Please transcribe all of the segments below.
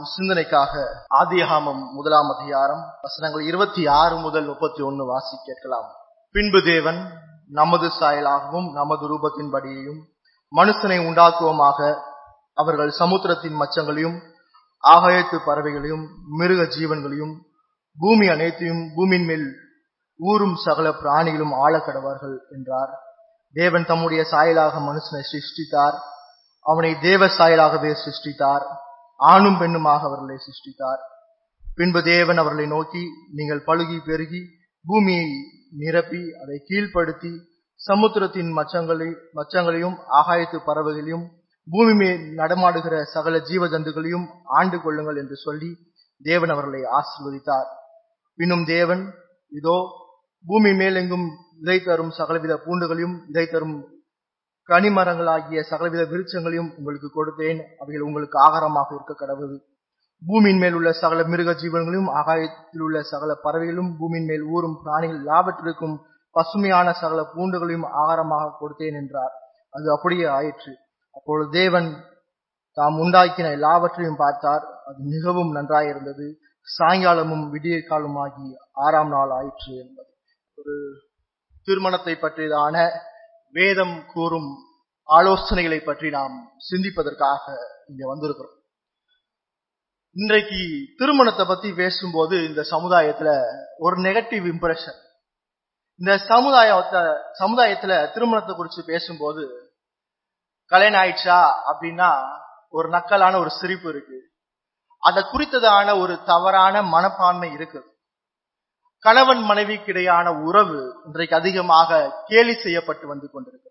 சிந்தனைக்காக ஆதியாகமம் முதலாம் அதிகாரம் வசனங்கள் இருபத்தி ஆறு முதல் முப்பத்தி ஒன்னு வாசி கேட்கலாம் பின்பு தேவன் நமது சாயலாகவும் நமது ரூபத்தின்படியையும் மனுஷனை உண்டாக்குவோமாக அவர்கள் சமுத்திரத்தின் மச்சங்களையும் ஆகாயத்து பறவைகளையும் மிருக ஜீவன்களையும் பூமி அனைத்தையும் பூமியின் மேல் ஊரும் சகல பிராணிகளும் ஆழக்கடவார்கள் என்றார் தேவன் தம்முடைய சாயலாக மனுஷனை சிருஷ்டித்தார் அவனை தேவ சாயலாகவே சிருஷ்டித்தார் ஆணும் பெண்ணுமாக அவர்களை சிருஷ்டித்தார் பின்பு தேவன் அவர்களை நோக்கி நீங்கள் பழுகி பெருகி பூமியை நிரப்பி அதை கீழ்ப்படுத்தி சமுத்திரத்தின் மச்சங்களை மச்சங்களையும் ஆகாயத்து பறவைகளையும் பூமி மேல் நடமாடுகிற சகல ஜீவ ஜந்துகளையும் ஆண்டு கொள்ளுங்கள் என்று சொல்லி தேவன் அவர்களை ஆசீர்வதித்தார் பின்னும் தேவன் இதோ பூமி மேலெங்கும் விதை தரும் சகலவித பூண்டுகளையும் விதை தரும் கனிமரங்களாகிய சகலவித விருட்சங்களையும் உங்களுக்கு கொடுத்தேன் அவைகள் உங்களுக்கு ஆகாரமாக இருக்க கடவுள் பூமியின் மேல் உள்ள சகல மிருக ஜீவன்களையும் ஆகாயத்தில் உள்ள சகல பறவைகளும் பூமியின் மேல் ஊறும் பிராணிகள் லாபத்திற்கும் பசுமையான சகல பூண்டுகளையும் ஆகாரமாக கொடுத்தேன் என்றார் அது அப்படியே ஆயிற்று அப்பொழுது தேவன் தாம் உண்டாக்கின எல்லாவற்றையும் பார்த்தார் அது மிகவும் நன்றாயிருந்தது சாயங்காலமும் விடிய காலமாகி ஆறாம் நாள் ஆயிற்று என்பது ஒரு திருமணத்தை பற்றியதான வேதம் கூறும் ஆலோசனைகளை பற்றி நாம் சிந்திப்பதற்காக இங்க வந்திருக்கிறோம் இன்றைக்கு திருமணத்தை பத்தி பேசும்போது இந்த சமுதாயத்துல ஒரு நெகட்டிவ் இம்ப்ரெஷன் இந்த சமுதாயத்தை சமுதாயத்துல திருமணத்தை குறித்து பேசும்போது கல்யாணம் ஆயிடுச்சா அப்படின்னா ஒரு நக்கலான ஒரு சிரிப்பு இருக்கு அதை குறித்ததான ஒரு தவறான மனப்பான்மை இருக்கு கணவன் மனைவிக்கிடையான உறவு இன்றைக்கு அதிகமாக கேலி செய்யப்பட்டு வந்து கொண்டிருக்கிறது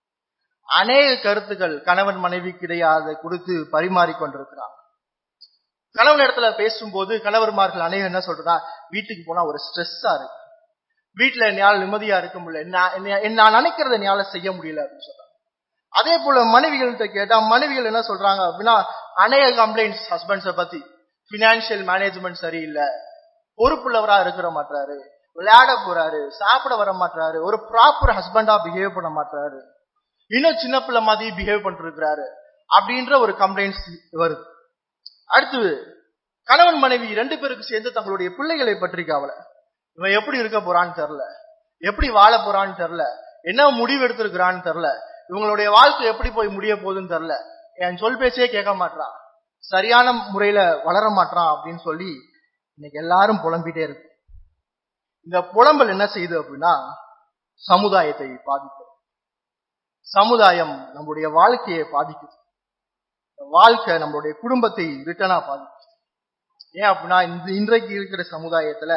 அநேக கருத்துக்கள் கணவன் மனைவிக்கிடையாத கொடுத்து பரிமாறி கொண்டிருக்கிறாங்க கணவன் இடத்துல பேசும்போது கணவர்மார்கள் அநேகம் என்ன சொல்றா வீட்டுக்கு போனா ஒரு ஸ்ட்ரெஸ்ஸா இருக்கு வீட்டுல என்னால நிம்மதியா இருக்க முடியல நான் நினைக்கிறத என்னால செய்ய முடியல அப்படின்னு சொல்றாங்க அதே போல மனைவிகள்கிட்ட கேட்டா மனைவிகள் என்ன சொல்றாங்க அப்படின்னா அநேக கம்ப்ளைண்ட்ஸ் ஹஸ்பண்ட்ஸை பத்தி பினான்சியல் மேனேஜ்மெண்ட் சரியில்லை பொறுப்புள்ளவரா இருக்கிற மாட்டாரு விளையாட போறாரு சாப்பிட வர மாட்டாரு ஒரு ப்ராப்பர் ஹஸ்பண்டா பிஹேவ் பண்ண மாட்டாரு இன்னும் சின்ன பிள்ளை மாதிரி பிஹேவ் பண்ணிட்டு இருக்கிறாரு அப்படின்ற ஒரு கம்ப்ளைண்ட்ஸ் வருது அடுத்து கணவன் மனைவி ரெண்டு பேருக்கு சேர்ந்து தங்களுடைய பிள்ளைகளை பற்றி கவலை இவன் எப்படி இருக்க போறான்னு தெரியல எப்படி வாழ போறான்னு தெரியல என்ன முடிவு எடுத்திருக்கிறான்னு தெரியல இவங்களுடைய வாழ்க்கை எப்படி போய் முடிய போகுதுன்னு தெரியல என் சொல் பேச்சே கேட்க மாட்டான் சரியான முறையில வளர மாட்டான் அப்படின்னு சொல்லி இன்னைக்கு எல்லாரும் புலம்பிட்டே இருக்கு இந்த புலம்பல் என்ன செய்யுது அப்படின்னா சமுதாயத்தை பாதிக்கும் சமுதாயம் நம்முடைய வாழ்க்கையை பாதிக்குது வாழ்க்கை நம்மளுடைய குடும்பத்தை ரிட்டனா பாதிக்குது ஏன் அப்படின்னா இந்த இன்றைக்கு இருக்கிற சமுதாயத்துல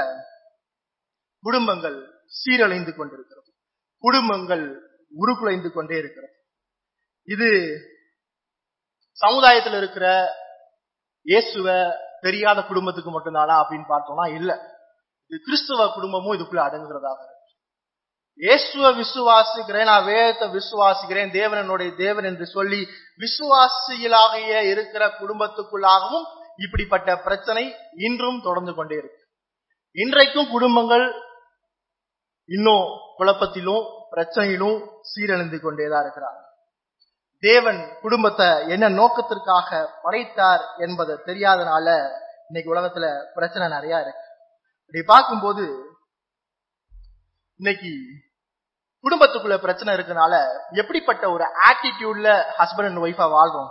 குடும்பங்கள் சீரழிந்து கொண்டிருக்கிறது குடும்பங்கள் உருக்குலைந்து கொண்டே இருக்கிறது இது சமுதாயத்தில் இருக்கிற இயேசுவ தெரியாத குடும்பத்துக்கு மட்டும்தானா அப்படின்னு பார்த்தோம்னா இல்ல இது கிறிஸ்துவ குடும்பமும் இதுக்குள்ள அடங்குகிறதாக இருக்கு இயேசுவ விசுவாசிக்கிறேன் நான் வேதத்தை விசுவாசிக்கிறேன் தேவன் என்னுடைய தேவன் என்று சொல்லி விசுவாசிகளாகிய இருக்கிற குடும்பத்துக்குள்ளாகவும் இப்படிப்பட்ட பிரச்சனை இன்றும் தொடர்ந்து கொண்டே இருக்கு இன்றைக்கும் குடும்பங்கள் இன்னும் குழப்பத்திலும் பிரச்சனையிலும் சீரழிந்து கொண்டேதான் இருக்கிறாங்க தேவன் குடும்பத்தை என்ன நோக்கத்திற்காக படைத்தார் என்பதை தெரியாதனால இன்னைக்கு உலகத்துல பிரச்சனை நிறைய இருக்கு இப்படி பார்க்கும்போது இன்னைக்கு குடும்பத்துக்குள்ள பிரச்சனை இருக்கனால எப்படிப்பட்ட ஒரு ஆட்டிடியூட்ல ஹஸ்பண்ட் அண்ட் ஒய்ஃபா வாழ்றோம்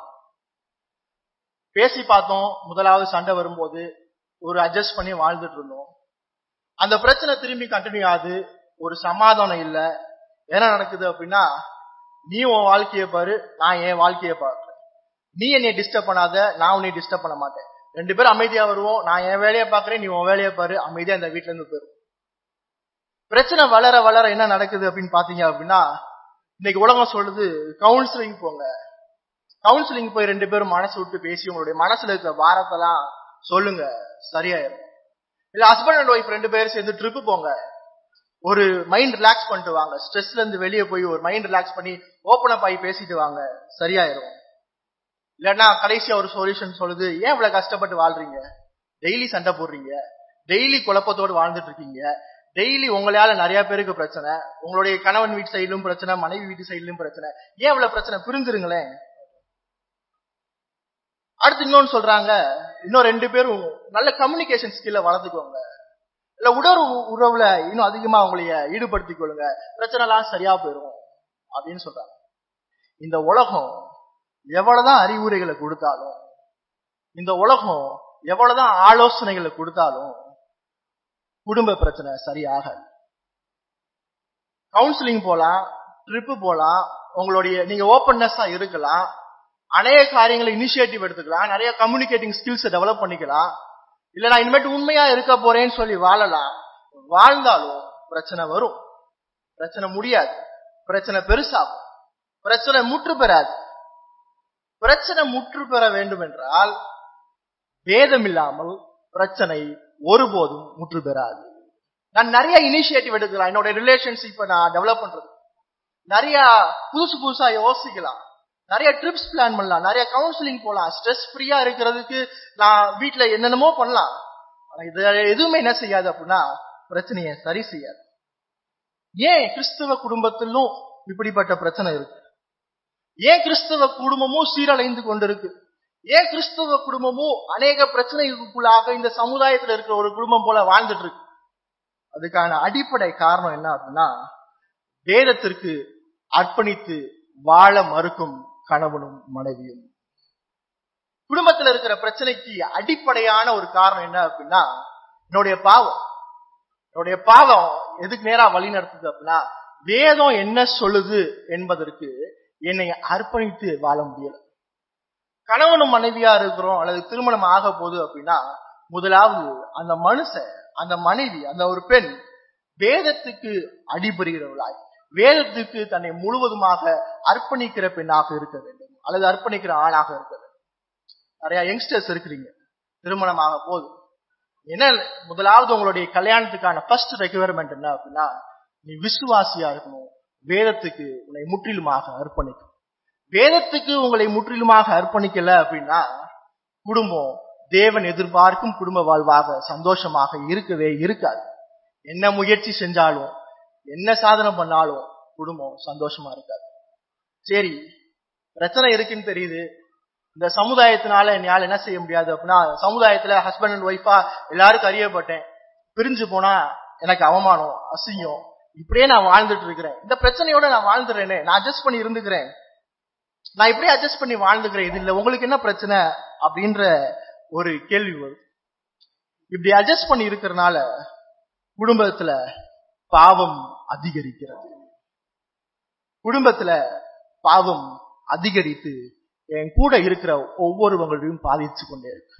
பேசி பார்த்தோம் முதலாவது சண்டை வரும்போது ஒரு அட்ஜஸ்ட் பண்ணி வாழ்ந்துட்டு இருந்தோம் அந்த பிரச்சனை திரும்பி கண்டினியூ ஆகுது ஒரு சமாதானம் இல்ல என்ன நடக்குது அப்படின்னா நீ உன் வாழ்க்கையை பாரு நான் என் வாழ்க்கையை பார்க்கிறேன் நீ என்னை டிஸ்டர்ப் பண்ணாத நான் உன்னை டிஸ்டர்ப் பண்ண மாட்டேன் ரெண்டு பேரும் அமைதியா வருவோம் நான் என் வேலையை பாக்குறேன் நீ உன் வேலையை பாரு அமைதியா இந்த வீட்டுல இருந்து போயிரும் பிரச்சனை வளர வளர என்ன நடக்குது அப்படின்னு பாத்தீங்க அப்படின்னா இன்னைக்கு உலகம் சொல்லுது கவுன்சிலிங் போங்க கவுன்சிலிங் போய் ரெண்டு பேரும் மனசு விட்டு பேசி உங்களுடைய மனசுல இருக்கிற பாரத்தெல்லாம் சொல்லுங்க சரியாயிரும் இல்ல ஹஸ்பண்ட் அண்ட் ஒய்ஃப் ரெண்டு பேரும் சேர்ந்து ட்ரிப்பு போங்க ஒரு மைண்ட் ரிலாக்ஸ் பண்ணிட்டு வாங்க ஸ்ட்ரெஸ்ல இருந்து வெளியே போய் ஒரு மைண்ட் ரிலாக்ஸ் பண்ணி ஓப்பன் அப் ஆகி பேசிட்டு வாங்க சரியாயிரும் இல்லைன்னா கடைசியா ஒரு சொல்யூஷன் சொல்லுது ஏன் இவ்வளவு கஷ்டப்பட்டு வாழ்றீங்க டெய்லி சண்டை போடுறீங்க டெய்லி குழப்பத்தோடு வாழ்ந்துட்டு இருக்கீங்க டெய்லி உங்களால நிறைய பேருக்கு பிரச்சனை உங்களுடைய கணவன் வீட்டு சைட்லயும் பிரச்சனை மனைவி வீட்டு சைட்லயும் பிரச்சனை ஏன் இவ்வளவு பிரச்சனை புரிஞ்சிருங்களேன் அடுத்து இன்னொன்னு சொல்றாங்க இன்னும் ரெண்டு பேரும் நல்ல கம்யூனிகேஷன் ஸ்கில்ல வளர்த்துக்கோங்க இல்ல உடல் உறவுல இன்னும் அதிகமா உங்களைய ஈடுபடுத்திக் கொள்ளுங்க பிரச்சனை எல்லாம் சரியா போயிடும் அப்படின்னு சொல்றாங்க இந்த உலகம் எவ்வளவுதான் அறிவுரைகளை கொடுத்தாலும் இந்த உலகம் எவ்வளவுதான் ஆலோசனைகளை கொடுத்தாலும் குடும்ப பிரச்சனை சரியாகாது கவுன்சிலிங் போலாம் ட்ரிப்பு போலாம் உங்களுடைய நீங்க ஓப்பன்னஸா இருக்கலாம் அநேக காரியங்களை இனிஷியேட்டிவ் எடுத்துக்கலாம் நிறைய கம்யூனிகேட்டிங் ஸ்கில்ஸ் டெவலப் பண்ணிக்கலாம் இல்ல நான் இனிமேட்டு உண்மையா இருக்க போறேன்னு சொல்லி வாழலாம் வாழ்ந்தாலும் பிரச்சனை வரும் பிரச்சனை முடியாது பிரச்சனை பெருசாகும் பிரச்சனை முற்று பெறாது பிரச்சனை முற்று பெற வேண்டும் என்றால் வேதம் இல்லாமல் பிரச்சனை ஒருபோதும் முற்று பெறாது நான் நிறைய இனிஷியேட்டிவ் எடுக்கலாம் என்னோட ரிலேஷன்ஷிப்பை நான் டெவலப் பண்றது நிறைய புதுசு புதுசா யோசிக்கலாம் நிறைய ட்ரிப்ஸ் பிளான் பண்ணலாம் நிறைய கவுன்சிலிங் போலாம் ஸ்ட்ரெஸ் ஃப்ரீயா இருக்கிறதுக்கு நான் வீட்டுல என்னென்னமோ பண்ணலாம் ஆனா இது எதுவுமே என்ன செய்யாது அப்படின்னா பிரச்சனையை சரி செய்யாது ஏன் கிறிஸ்தவ குடும்பத்திலும் இப்படிப்பட்ட பிரச்சனை இருக்கு ஏன் கிறிஸ்தவ குடும்பமும் சீரழிந்து கொண்டிருக்கு ஏன் கிறிஸ்தவ குடும்பமும் அநேக பிரச்சனைகளுக்குள்ளாக இந்த சமுதாயத்துல இருக்கிற ஒரு குடும்பம் போல வாழ்ந்துட்டு இருக்கு அதுக்கான அடிப்படை காரணம் என்ன அப்படின்னா வேதத்திற்கு அர்ப்பணித்து வாழ மறுக்கும் கணவனும் மனைவியும் குடும்பத்துல இருக்கிற பிரச்சனைக்கு அடிப்படையான ஒரு காரணம் என்ன அப்படின்னா என்னுடைய பாவம் என்னுடைய பாவம் எதுக்கு நேரா வழி நடத்துது அப்படின்னா வேதம் என்ன சொல்லுது என்பதற்கு என்னை அர்ப்பணித்து வாழ முடியல கணவனும் மனைவியா இருக்கிறோம் அல்லது திருமணம் ஆக போகுது அப்படின்னா முதலாவது அந்த மனுஷன் அந்த மனைவி அந்த ஒரு பெண் வேதத்துக்கு அடிபடுகிறவளாய் வேதத்துக்கு தன்னை முழுவதுமாக அர்ப்பணிக்கிற பெண்ணாக இருக்க வேண்டும் அல்லது அர்ப்பணிக்கிற ஆணாக இருக்க வேண்டும் நிறைய யங்ஸ்டர்ஸ் இருக்கிறீங்க திருமணமாக போது என்ன முதலாவது உங்களுடைய கல்யாணத்துக்கான ஃபர்ஸ்ட் ரெக்குவயர்மெண்ட் என்ன அப்படின்னா நீ விசுவாசியா இருக்கணும் வேதத்துக்கு உன்னை முற்றிலுமாக அர்ப்பணிக்கணும் வேதத்துக்கு உங்களை முற்றிலுமாக அர்ப்பணிக்கல அப்படின்னா குடும்பம் தேவன் எதிர்பார்க்கும் குடும்ப வாழ்வாக சந்தோஷமாக இருக்கவே இருக்காது என்ன முயற்சி செஞ்சாலும் என்ன சாதனை பண்ணாலும் குடும்பம் சந்தோஷமா இருக்காது சரி பிரச்சனை இருக்குன்னு தெரியுது இந்த சமுதாயத்தினால என்னால் என்ன செய்ய முடியாது அப்படின்னா சமுதாயத்துல ஹஸ்பண்ட் அண்ட் ஒய்ஃபா எல்லாருக்கும் அறியப்பட்டேன் பிரிஞ்சு போனா எனக்கு அவமானம் அசிங்கம் இப்படியே நான் வாழ்ந்துட்டு இருக்கிறேன் இந்த பிரச்சனையோட நான் வாழ்ந்துறேனே நான் அட்ஜஸ்ட் பண்ணி இருந்துக்கிறேன் நான் இப்படியே அட்ஜஸ்ட் பண்ணி வாழ்ந்துக்கிறேன் இது இல்ல உங்களுக்கு என்ன பிரச்சனை அப்படின்ற ஒரு கேள்வி வரும் இப்படி அட்ஜஸ்ட் பண்ணி இருக்கிறனால குடும்பத்துல பாவம் அதிகரிக்கிறது குடும்பத்துல பாவம் அதிகரித்து என் கூட இருக்கிற ஒவ்வொருவங்களையும் பாதிச்சு கொண்டே இருக்கு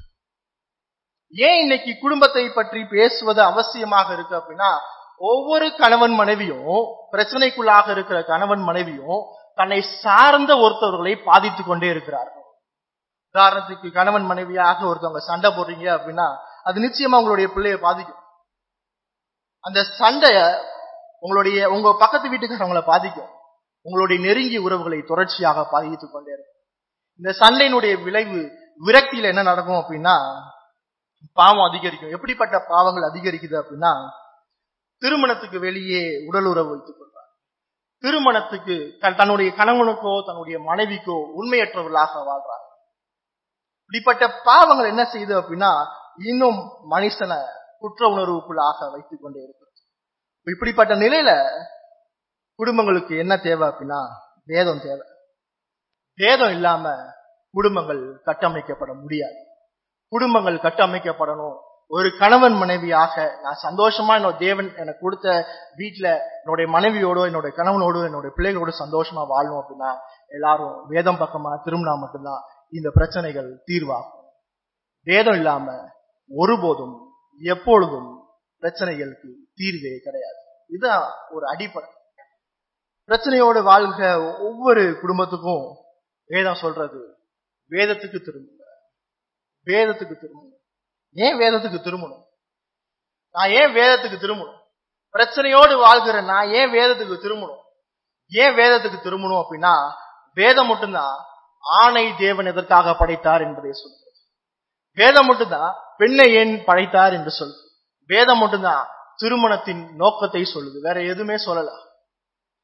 ஏன் இன்னைக்கு குடும்பத்தை பற்றி பேசுவது அவசியமாக இருக்கு அப்படின்னா ஒவ்வொரு கணவன் மனைவியும் பிரச்சனைக்குள்ளாக இருக்கிற கணவன் மனைவியும் தன்னை சார்ந்த ஒருத்தவர்களை பாதித்து கொண்டே இருக்கிறார்கள் உதாரணத்துக்கு கணவன் மனைவியாக ஒருத்தவங்க சண்டை போடுறீங்க அப்படின்னா அது நிச்சயமா உங்களுடைய பிள்ளைய பாதிக்கும் அந்த சண்டைய உங்களுடைய உங்க பக்கத்து வீட்டுக்காரவங்களை பாதிக்கும் உங்களுடைய நெருங்கிய உறவுகளை தொடர்ச்சியாக பாதித்துக் கொண்டே இருக்கும் இந்த சண்டையினுடைய விளைவு விரக்தியில என்ன நடக்கும் அப்படின்னா பாவம் அதிகரிக்கும் எப்படிப்பட்ட பாவங்கள் அதிகரிக்குது அப்படின்னா திருமணத்துக்கு வெளியே உடல் உறவு வைத்துக் கொள்றார் திருமணத்துக்கு தன்னுடைய கணவனுக்கோ தன்னுடைய மனைவிக்கோ உண்மையற்றவர்களாக வாழ்றாங்க இப்படிப்பட்ட பாவங்கள் என்ன செய்யுது அப்படின்னா இன்னும் மனுஷனை குற்ற உணர்வுக்குள்ளாக வைத்துக் கொண்டே இருக்கிறது இப்படிப்பட்ட நிலையில குடும்பங்களுக்கு என்ன தேவை அப்படின்னா வேதம் தேவை வேதம் இல்லாம குடும்பங்கள் கட்டமைக்கப்பட முடியாது குடும்பங்கள் கட்டமைக்கப்படணும் ஒரு கணவன் மனைவியாக நான் சந்தோஷமா என்னோட தேவன் எனக்கு கொடுத்த வீட்டுல என்னுடைய மனைவியோட என்னுடைய கணவனோடு என்னுடைய பிள்ளைகளோடு சந்தோஷமா வாழணும் அப்படின்னா எல்லாரும் வேதம் பக்கமா திரும்பினா மட்டும்தான் இந்த பிரச்சனைகள் தீர்வாகும் வேதம் இல்லாம ஒருபோதும் எப்பொழுதும் பிரச்சனைகளுக்கு தீர்வே கிடையாது இதுதான் ஒரு அடிப்படை பிரச்சனையோடு வாழ்க ஒவ்வொரு குடும்பத்துக்கும் வேதம் சொல்றது வேதத்துக்கு திரும்புங்க வேதத்துக்கு திரும்பணும் ஏன் வேதத்துக்கு திரும்பணும் நான் ஏன் வேதத்துக்கு திரும்பணும் பிரச்சனையோடு வாழ்கிற நான் ஏன் வேதத்துக்கு திரும்பணும் ஏன் வேதத்துக்கு திரும்பணும் அப்படின்னா வேதம் மட்டும்தான் ஆணை தேவன் எதற்காக படைத்தார் என்பதை சொல்றது வேதம் மட்டும்தான் பெண்ணை ஏன் படைத்தார் என்று சொல்லுது வேதம் மட்டும்தான் திருமணத்தின் நோக்கத்தை சொல்லுது வேற எதுவுமே சொல்லல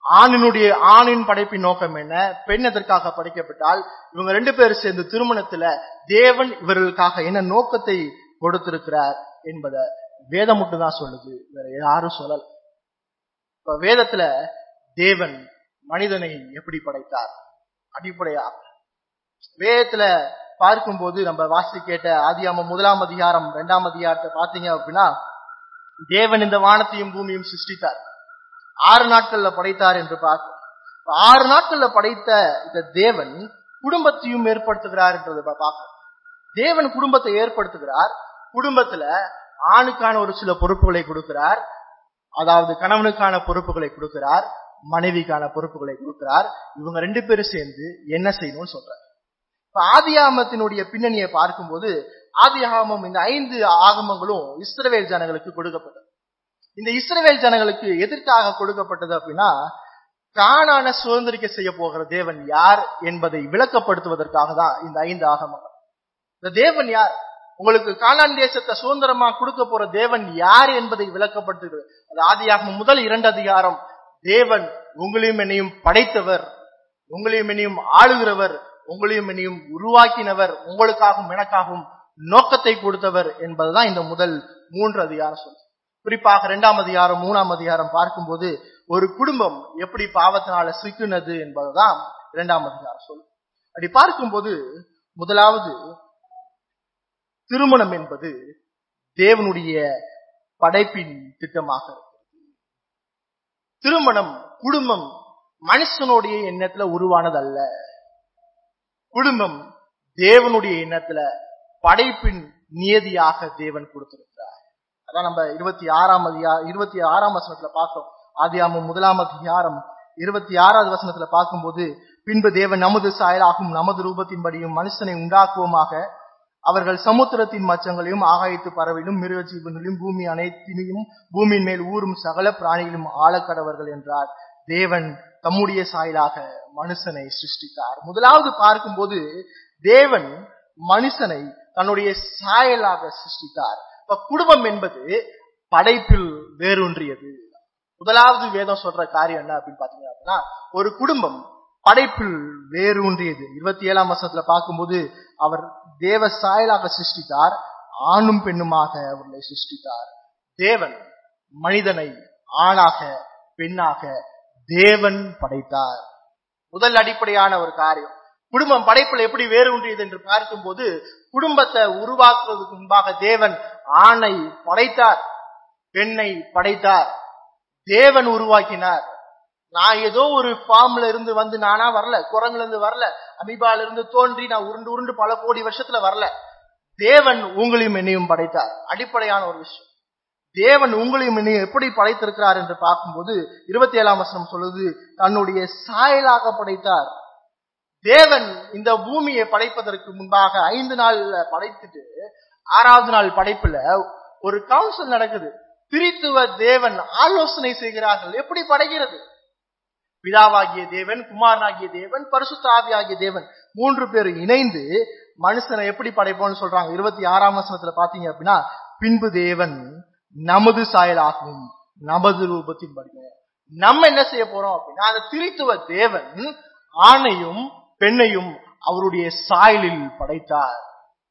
ஆணினுடைய ஆணின் படைப்பின் நோக்கம் என்ன பெண் எதற்காக படைக்கப்பட்டால் இவங்க ரெண்டு பேரும் சேர்ந்து திருமணத்துல தேவன் இவர்களுக்காக என்ன நோக்கத்தை கொடுத்திருக்கிறார் என்பதை வேதம் மட்டும் தான் சொல்லுது வேற யாரும் சொல்லல இப்ப வேதத்துல தேவன் மனிதனை எப்படி படைத்தார் அடிப்படையா வேதத்துல பார்க்கும்போது நம்ம வாசி கேட்ட ஆதியாம முதலாம் அதிகாரம் இரண்டாம் அதிகாரத்தை பாத்தீங்க அப்படின்னா தேவன் இந்த வானத்தையும் பூமியும் சிருஷ்டித்தார் ஆறு நாட்கள்ல படைத்தார் என்று பார்க்கிறோம் ஆறு நாட்கள்ல படைத்த இந்த தேவன் குடும்பத்தையும் ஏற்படுத்துகிறார் என்றதை பார்க்கிறோம் தேவன் குடும்பத்தை ஏற்படுத்துகிறார் குடும்பத்துல ஆணுக்கான ஒரு சில பொறுப்புகளை கொடுக்கிறார் அதாவது கணவனுக்கான பொறுப்புகளை கொடுக்கிறார் மனைவிக்கான பொறுப்புகளை கொடுக்கிறார் இவங்க ரெண்டு பேரும் சேர்ந்து என்ன செய்யணும்னு சொல்றார் இப்ப ஆதியாமத்தினுடைய பின்னணியை பார்க்கும்போது ஆதியாகமம் இந்த ஐந்து ஆகமங்களும் இஸ்ரவேல் ஜனங்களுக்கு கொடுக்கப்பட்டது இந்த இஸ்ரவேல் ஜனங்களுக்கு எதற்காக கொடுக்கப்பட்டது அப்படின்னா காணான சுதந்திரிக்க செய்ய போகிற தேவன் யார் என்பதை விளக்கப்படுத்துவதற்காக தான் இந்த ஐந்து ஆகமங்கள் இந்த தேவன் யார் உங்களுக்கு காணான் தேசத்தை சுதந்திரமா கொடுக்க போற தேவன் யார் என்பதை விளக்கப்படுத்துகிறது அது ஆதியாகமம் முதல் இரண்டு அதிகாரம் தேவன் உங்களையும் என்னையும் படைத்தவர் உங்களையும் என்னையும் ஆளுகிறவர் உங்களையும் என்னையும் உருவாக்கினவர் உங்களுக்காகவும் எனக்காகவும் நோக்கத்தை கொடுத்தவர் என்பதுதான் இந்த முதல் மூன்று அதிகாரம் சொல்லும் குறிப்பாக இரண்டாம் அதிகாரம் மூணாம் அதிகாரம் பார்க்கும்போது ஒரு குடும்பம் எப்படி பாவத்தினால சிக்குனது என்பதுதான் இரண்டாம் அதிகாரம் சொல்லும் அப்படி பார்க்கும்போது முதலாவது திருமணம் என்பது தேவனுடைய படைப்பின் திட்டமாக இருக்கு திருமணம் குடும்பம் மனுஷனுடைய எண்ணத்துல உருவானதல்ல குடும்பம் தேவனுடைய எண்ணத்துல படைப்பின் நியதியாக தேவன் கொடுத்திருக்கிறார் அதான் நம்ம இருபத்தி ஆறாம் அதிகாரம் இருபத்தி ஆறாம் வசனத்துல பார்த்தோம் ஆதியாமம் முதலாம் அதிகாரம் இருபத்தி ஆறாவது வசனத்துல பார்க்கும்போது பின்பு தேவன் நமது சாயலாகும் நமது ரூபத்தின்படியும் மனுஷனை உண்டாக்குவோமாக அவர்கள் சமுத்திரத்தின் மச்சங்களையும் ஆகாயத்து பறவையிலும் மிருக ஜீவன்களையும் பூமி அனைத்தினையும் பூமியின் மேல் ஊறும் சகல பிராணிகளும் ஆழக்கடவர்கள் என்றார் தேவன் தம்முடைய சாயலாக மனுஷனை சிருஷ்டித்தார் முதலாவது பார்க்கும்போது தேவன் மனுஷனை தன்னுடைய சாயலாக சிருஷ்டித்தார் இப்ப குடும்பம் என்பது படைப்பில் வேரூன்றியது முதலாவது வேதம் சொல்ற காரியம் என்ன அப்படின்னு பாத்தீங்க அப்படின்னா ஒரு குடும்பம் படைப்பில் வேரூன்றியது இருபத்தி ஏழாம் வருஷத்துல பார்க்கும்போது அவர் தேவ சாயலாக சிருஷ்டித்தார் ஆணும் பெண்ணுமாக அவர்களை சிருஷ்டித்தார் தேவன் மனிதனை ஆணாக பெண்ணாக தேவன் படைத்தார் முதல் அடிப்படையான ஒரு காரியம் குடும்பம் படைப்புல எப்படி வேரூன்றியது என்று பார்க்கும்போது குடும்பத்தை உருவாக்குவதற்கு முன்பாக தேவன் ஆணை படைத்தார் பெண்ணை படைத்தார் தேவன் உருவாக்கினார் நான் ஏதோ ஒரு ஃபார்ம்ல இருந்து வந்து நானா வரல குரங்குல இருந்து வரல அமிபால இருந்து தோன்றி நான் உருண்டு உருண்டு பல கோடி வருஷத்துல வரல தேவன் உங்களையும் என்னையும் படைத்தார் அடிப்படையான ஒரு விஷயம் தேவன் உங்களையும் என்னையும் எப்படி படைத்திருக்கிறார் என்று பார்க்கும்போது இருபத்தி ஏழாம் வசனம் சொல்லுது தன்னுடைய சாயலாக படைத்தார் தேவன் இந்த பூமியை படைப்பதற்கு முன்பாக ஐந்து நாள்ல படைத்துட்டு ஆறாவது நாள் படைப்புல ஒரு கவுன்சில் நடக்குது பிரித்துவ தேவன் ஆலோசனை செய்கிறார்கள் எப்படி படைக்கிறது பிதாவாகிய தேவன் குமாரனாகிய தேவன் பரிசுத்த ஆவியாகிய தேவன் மூன்று பேர் இணைந்து மனுஷனை எப்படி படைப்போம்னு சொல்றாங்க இருபத்தி ஆறாம் வசனத்துல பாத்தீங்க அப்படின்னா பின்பு தேவன் நமது சாயலாகவும் நமது ரூபத்தின் படிக்க நம்ம என்ன செய்ய போறோம் அப்படின்னா அந்த திரித்துவ தேவன் ஆணையும் பெண்ணையும் அவருடைய சாயலில் படைத்தார்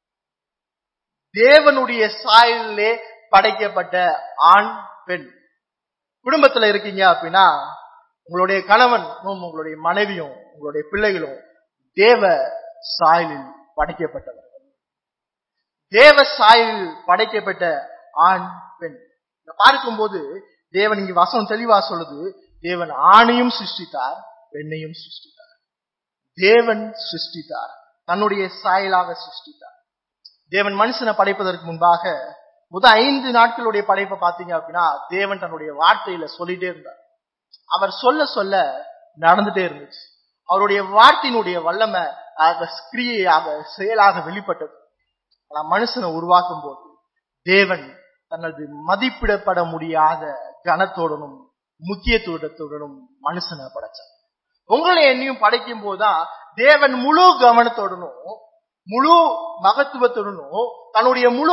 தேவனுடைய சாயலிலே படைக்கப்பட்ட ஆண் பெண் குடும்பத்துல இருக்கீங்க அப்படின்னா உங்களுடைய கணவனும் உங்களுடைய மனைவியும் உங்களுடைய பிள்ளைகளும் தேவ சாயலில் படைக்கப்பட்டவர்கள் தேவ சாயலில் படைக்கப்பட்ட ஆண் பெண் இத பார்க்கும்போது தேவன் இங்க வசனம் தெளிவா சொல்லுது தேவன் ஆணையும் சிருஷ்டித்தார் பெண்ணையும் சிருஷ்டித்தார் தேவன் சிருஷ்டித்தார் தன்னுடைய சாயலாக சிருஷ்டித்தார் தேவன் மனுஷனை படைப்பதற்கு முன்பாக முதல் ஐந்து நாட்களுடைய படைப்பை பார்த்தீங்க அப்படின்னா தேவன் தன்னுடைய வார்த்தையில சொல்லிட்டே இருந்தார் அவர் சொல்ல சொல்ல நடந்துட்டே இருந்துச்சு அவருடைய வார்த்தையினுடைய வல்லமை ஆக கிரியையாக செயலாக வெளிப்பட்டது ஆனா மனுஷனை உருவாக்கும் போது தேவன் தனது மதிப்பிடப்பட முடியாத கனத்தோடனும் முக்கியத்துவத்துடனும் மனுஷனை படைச்சார் உங்களை என்னையும் படைக்கும் போதுதான் தேவன் முழு கவனத்துடனும் முழு மகத்துவத்துடனும் தன்னுடைய முழு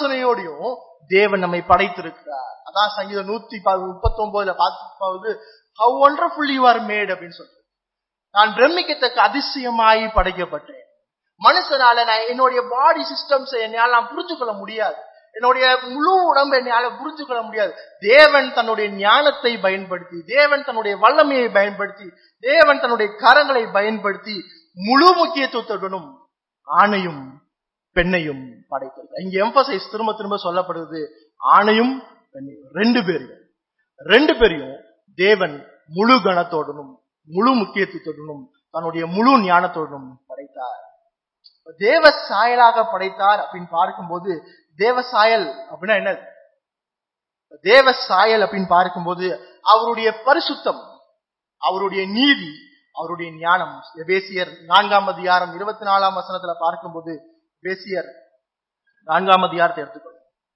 ஆலோசனையோடையும் தேவன் நம்மை படைத்திருக்கிறார் அதான் சங்கீதம் நூத்தி முப்பத்தி ஒன்பதுல பார்த்து how wonderful you are made அப்படின்னு சொல்றது நான் பிரமிக்கத்தக்க அதிசயமாய் படைக்கப்பட்டேன் மனுஷனால நான் என்னுடைய பாடி சிஸ்டம்ஸ் என்னால் நான் புரிஞ்சு கொள்ள முடியாது என்னுடைய முழு உடம்பு என்னால புரிஞ்சு கொள்ள முடியாது தேவன் தன்னுடைய ஞானத்தை பயன்படுத்தி தேவன் தன்னுடைய வல்லமையை பயன்படுத்தி தேவன் தன்னுடைய கரங்களை பயன்படுத்தி முழு முக்கியத்துவத்துடனும் ஆணையும் பெண்ணையும் படைத்திருக்கிறார் இங்க எம்பசைஸ் திரும்ப திரும்ப சொல்லப்படுது ஆணையும் பெண்ணையும் ரெண்டு பேரையும் ரெண்டு பேரையும் தேவன் முழு கணத்தோடனும் முழு முக்கியத்துவத்துடனும் தன்னுடைய முழு ஞானத்தோடனும் படைத்தார் தேவ சாயலாக படைத்தார் அப்படின்னு பார்க்கும்போது தேவ சாயல் அப்படின்னா என்னது தேவ சாயல் அப்படின்னு பார்க்கும்போது அவருடைய பரிசுத்தம் அவருடைய நீதி அவருடைய ஞானம் எபேசியர் நான்காம் அதிகாரம் இருபத்தி நாலாம் வசனத்துல பார்க்கும்போது பேசியர் நான்காம் அதிகாரத்தை எடுத்துக்கொள்ளும்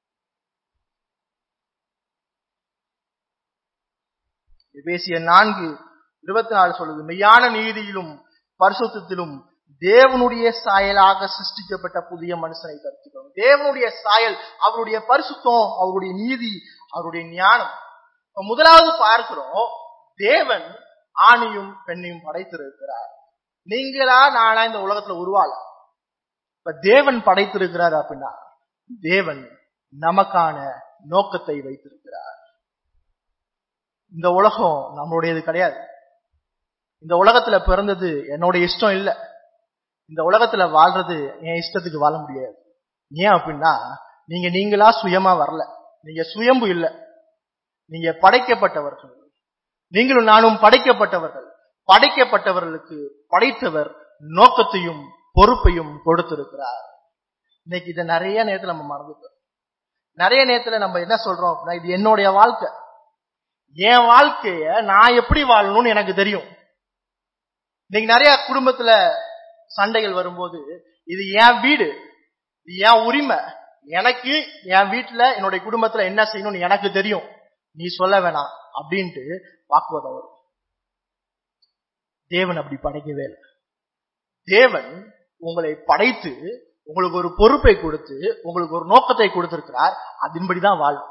எபேசியர் நான்கு இருபத்தி நாலு சொல்லுது மெய்யான நீதியிலும் பரிசுத்திலும் தேவனுடைய சாயலாக சிருஷ்டிக்கப்பட்ட புதிய மனுஷனை கருத்துக்கணும் தேவனுடைய சாயல் அவருடைய பரிசுத்தம் அவருடைய நீதி அவருடைய ஞானம் இப்ப முதலாவது பார்க்கிறோம் தேவன் ஆணையும் பெண்ணையும் படைத்திருக்கிறார் நீங்களா நானா இந்த உலகத்துல உருவால இப்ப தேவன் படைத்திருக்கிறார் அப்படின்னா தேவன் நமக்கான நோக்கத்தை வைத்திருக்கிறார் இந்த உலகம் நம்மளுடையது கிடையாது இந்த உலகத்துல பிறந்தது என்னோட இஷ்டம் இல்ல இந்த உலகத்துல வாழ்றது என் இஷ்டத்துக்கு வாழ முடியாது ஏன் அப்படின்னா நீங்க நீங்களா சுயமா வரல நீங்க சுயம்பு இல்ல நீங்க படைக்கப்பட்டவர்கள் நீங்களும் நானும் படைக்கப்பட்டவர்கள் படைக்கப்பட்டவர்களுக்கு படைத்தவர் நோக்கத்தையும் பொறுப்பையும் கொடுத்திருக்கிறார் இன்னைக்கு இதை நிறைய நேரத்துல நம்ம மறந்துட்டோம் நிறைய நேரத்துல நம்ம என்ன சொல்றோம் அப்படின்னா இது என்னுடைய வாழ்க்கை என் வாழ்க்கைய நான் எப்படி வாழணும்னு எனக்கு தெரியும் இன்னைக்கு நிறைய குடும்பத்துல சண்டைகள் வரும்போது இது என் வீடு இது என் உரிமை எனக்கு என் வீட்டுல என்னுடைய குடும்பத்துல என்ன செய்யணும்னு எனக்கு தெரியும் நீ சொல்ல வேணாம் அப்படின்ட்டு வாக்குவாதம் வரும் தேவன் அப்படி படைக்கவே இல்லை தேவன் உங்களை படைத்து உங்களுக்கு ஒரு பொறுப்பை கொடுத்து உங்களுக்கு ஒரு நோக்கத்தை கொடுத்திருக்கிறார் அதன்படிதான் வாழும்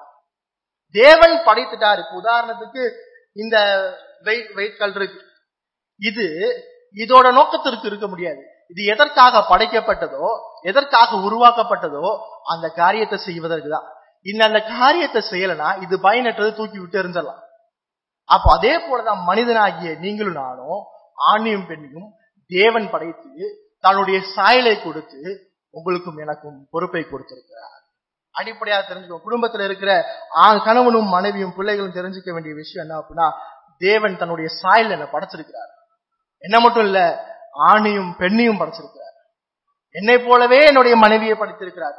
தேவன் படைத்துட்டார் இப்ப உதாரணத்துக்கு இந்த வெயிட் வெயிட் கல் இருக்கு இது இதோட நோக்கத்திற்கு இருக்க முடியாது இது எதற்காக படைக்கப்பட்டதோ எதற்காக உருவாக்கப்பட்டதோ அந்த காரியத்தை செய்வதற்கு தான் இன்னும் அந்த காரியத்தை செய்யலனா இது பயனற்றது தூக்கி விட்டு எறிஞ்சிடலாம் அப்போ அதே போலதான் மனிதனாகிய நீங்களும் நானும் ஆணையும் பெண்ணையும் தேவன் படைத்து தன்னுடைய சாயலை கொடுத்து உங்களுக்கும் எனக்கும் பொறுப்பை கொடுத்திருக்கிறார் அடிப்படையாக தெரிஞ்சுக்கோ குடும்பத்துல இருக்கிற ஆண் கணவனும் மனைவியும் பிள்ளைகளும் தெரிஞ்சுக்க வேண்டிய விஷயம் என்ன அப்படின்னா தேவன் தன்னுடைய சாயல் என்ன படைச்சிருக்கிறார் என்ன மட்டும் இல்ல ஆணையும் பெண்ணையும் படைச்சிருக்கிறார் என்னை போலவே என்னுடைய மனைவியை படைத்திருக்கிறார்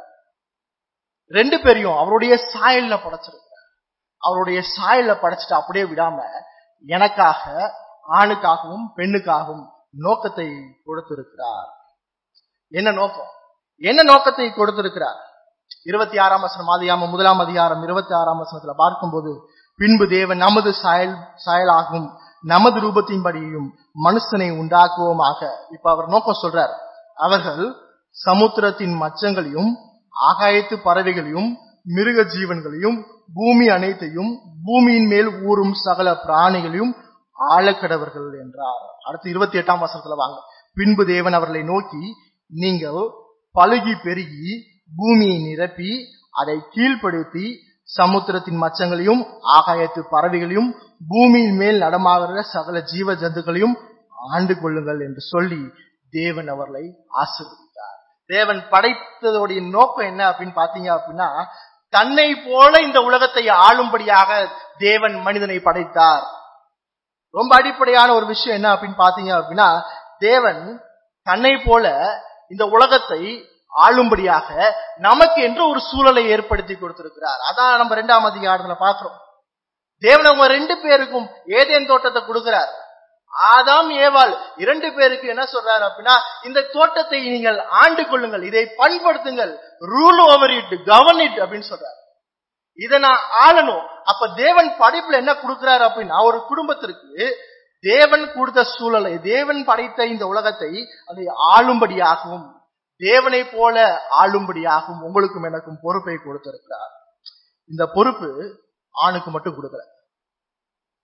ரெண்டு பேரையும் அவருடைய சாயல்ல படைச்சிருக்கிறார் அவருடைய சாயல்ல படைச்சிட்டு அப்படியே விடாம எனக்காக ஆணுக்காகவும் பெண்ணுக்காகவும் நோக்கத்தை கொடுத்திருக்கிறார் என்ன நோக்கம் என்ன நோக்கத்தை கொடுத்திருக்கிறார் இருபத்தி ஆறாம் வசனம் ஆதியாம முதலாம் அதிகாரம் இருபத்தி ஆறாம் வசனத்துல பார்க்கும்போது பின்பு தேவன் நமது சாயல் சாயலாகவும் நமது ரூபத்தின்படியும் மனுஷனை உண்டாக்குவோமாக இப்ப அவர் நோக்கம் சொல்றார் அவர்கள் சமுத்திரத்தின் மச்சங்களையும் ஆகாயத்து பறவைகளையும் மிருக ஜீவன்களையும் பூமி அனைத்தையும் பூமியின் மேல் ஊறும் சகல பிராணிகளையும் ஆழக்கடவர்கள் என்றார் அடுத்து இருபத்தி எட்டாம் வசனத்துல வாங்க பின்பு தேவன் அவர்களை நோக்கி நீங்கள் பழுகி பெருகி பூமியை நிரப்பி அதை கீழ்ப்படுத்தி சமுத்திரத்தின் மச்சங்களையும் ஆகாயத்து பறவைகளையும் பூமியின் மேல் நடமாகிற சகல ஜீவ ஜந்துக்களையும் ஆண்டு கொள்ளுங்கள் என்று சொல்லி தேவன் அவர்களை ஆசீர்வதித்தார் தேவன் படைத்ததோடைய நோக்கம் என்ன அப்படின்னு பாத்தீங்க அப்படின்னா தன்னை போல இந்த உலகத்தை ஆளும்படியாக தேவன் மனிதனை படைத்தார் ரொம்ப அடிப்படையான ஒரு விஷயம் என்ன அப்படின்னு பாத்தீங்க அப்படின்னா தேவன் தன்னை போல இந்த உலகத்தை ஆளும்படியாக நமக்கு என்று ஒரு சூழலை ஏற்படுத்தி கொடுத்திருக்கிறார் அதான் நம்ம ரெண்டாம் அதிகாரத்துல பாக்குறோம் தேவன் அவங்க ரெண்டு பேருக்கும் ஏதேன் தோட்டத்தை கொடுக்கிறார் ஆதாம் ஏவாள் இரண்டு பேருக்கு என்ன சொல்றாரு அப்படின்னா இந்த தோட்டத்தை நீங்கள் ஆண்டு கொள்ளுங்கள் இதை பண்படுத்துங்கள் rule over it govern it அப்படின்னு சொல்றாரு இதை நான் ஆளணும் அப்ப தேவன் படைப்புல என்ன கொடுக்கிறாரு அப்படின்னா ஒரு குடும்பத்திற்கு தேவன் கொடுத்த சூழலை தேவன் படைத்த இந்த உலகத்தை அதை ஆளும்படியாகவும் தேவனை போல ஆளும்படியாகவும் உங்களுக்கும் எனக்கும் பொறுப்பை கொடுத்திருக்கிறார் இந்த பொறுப்பு ஆணுக்கு மட்டும் கொடுக்கல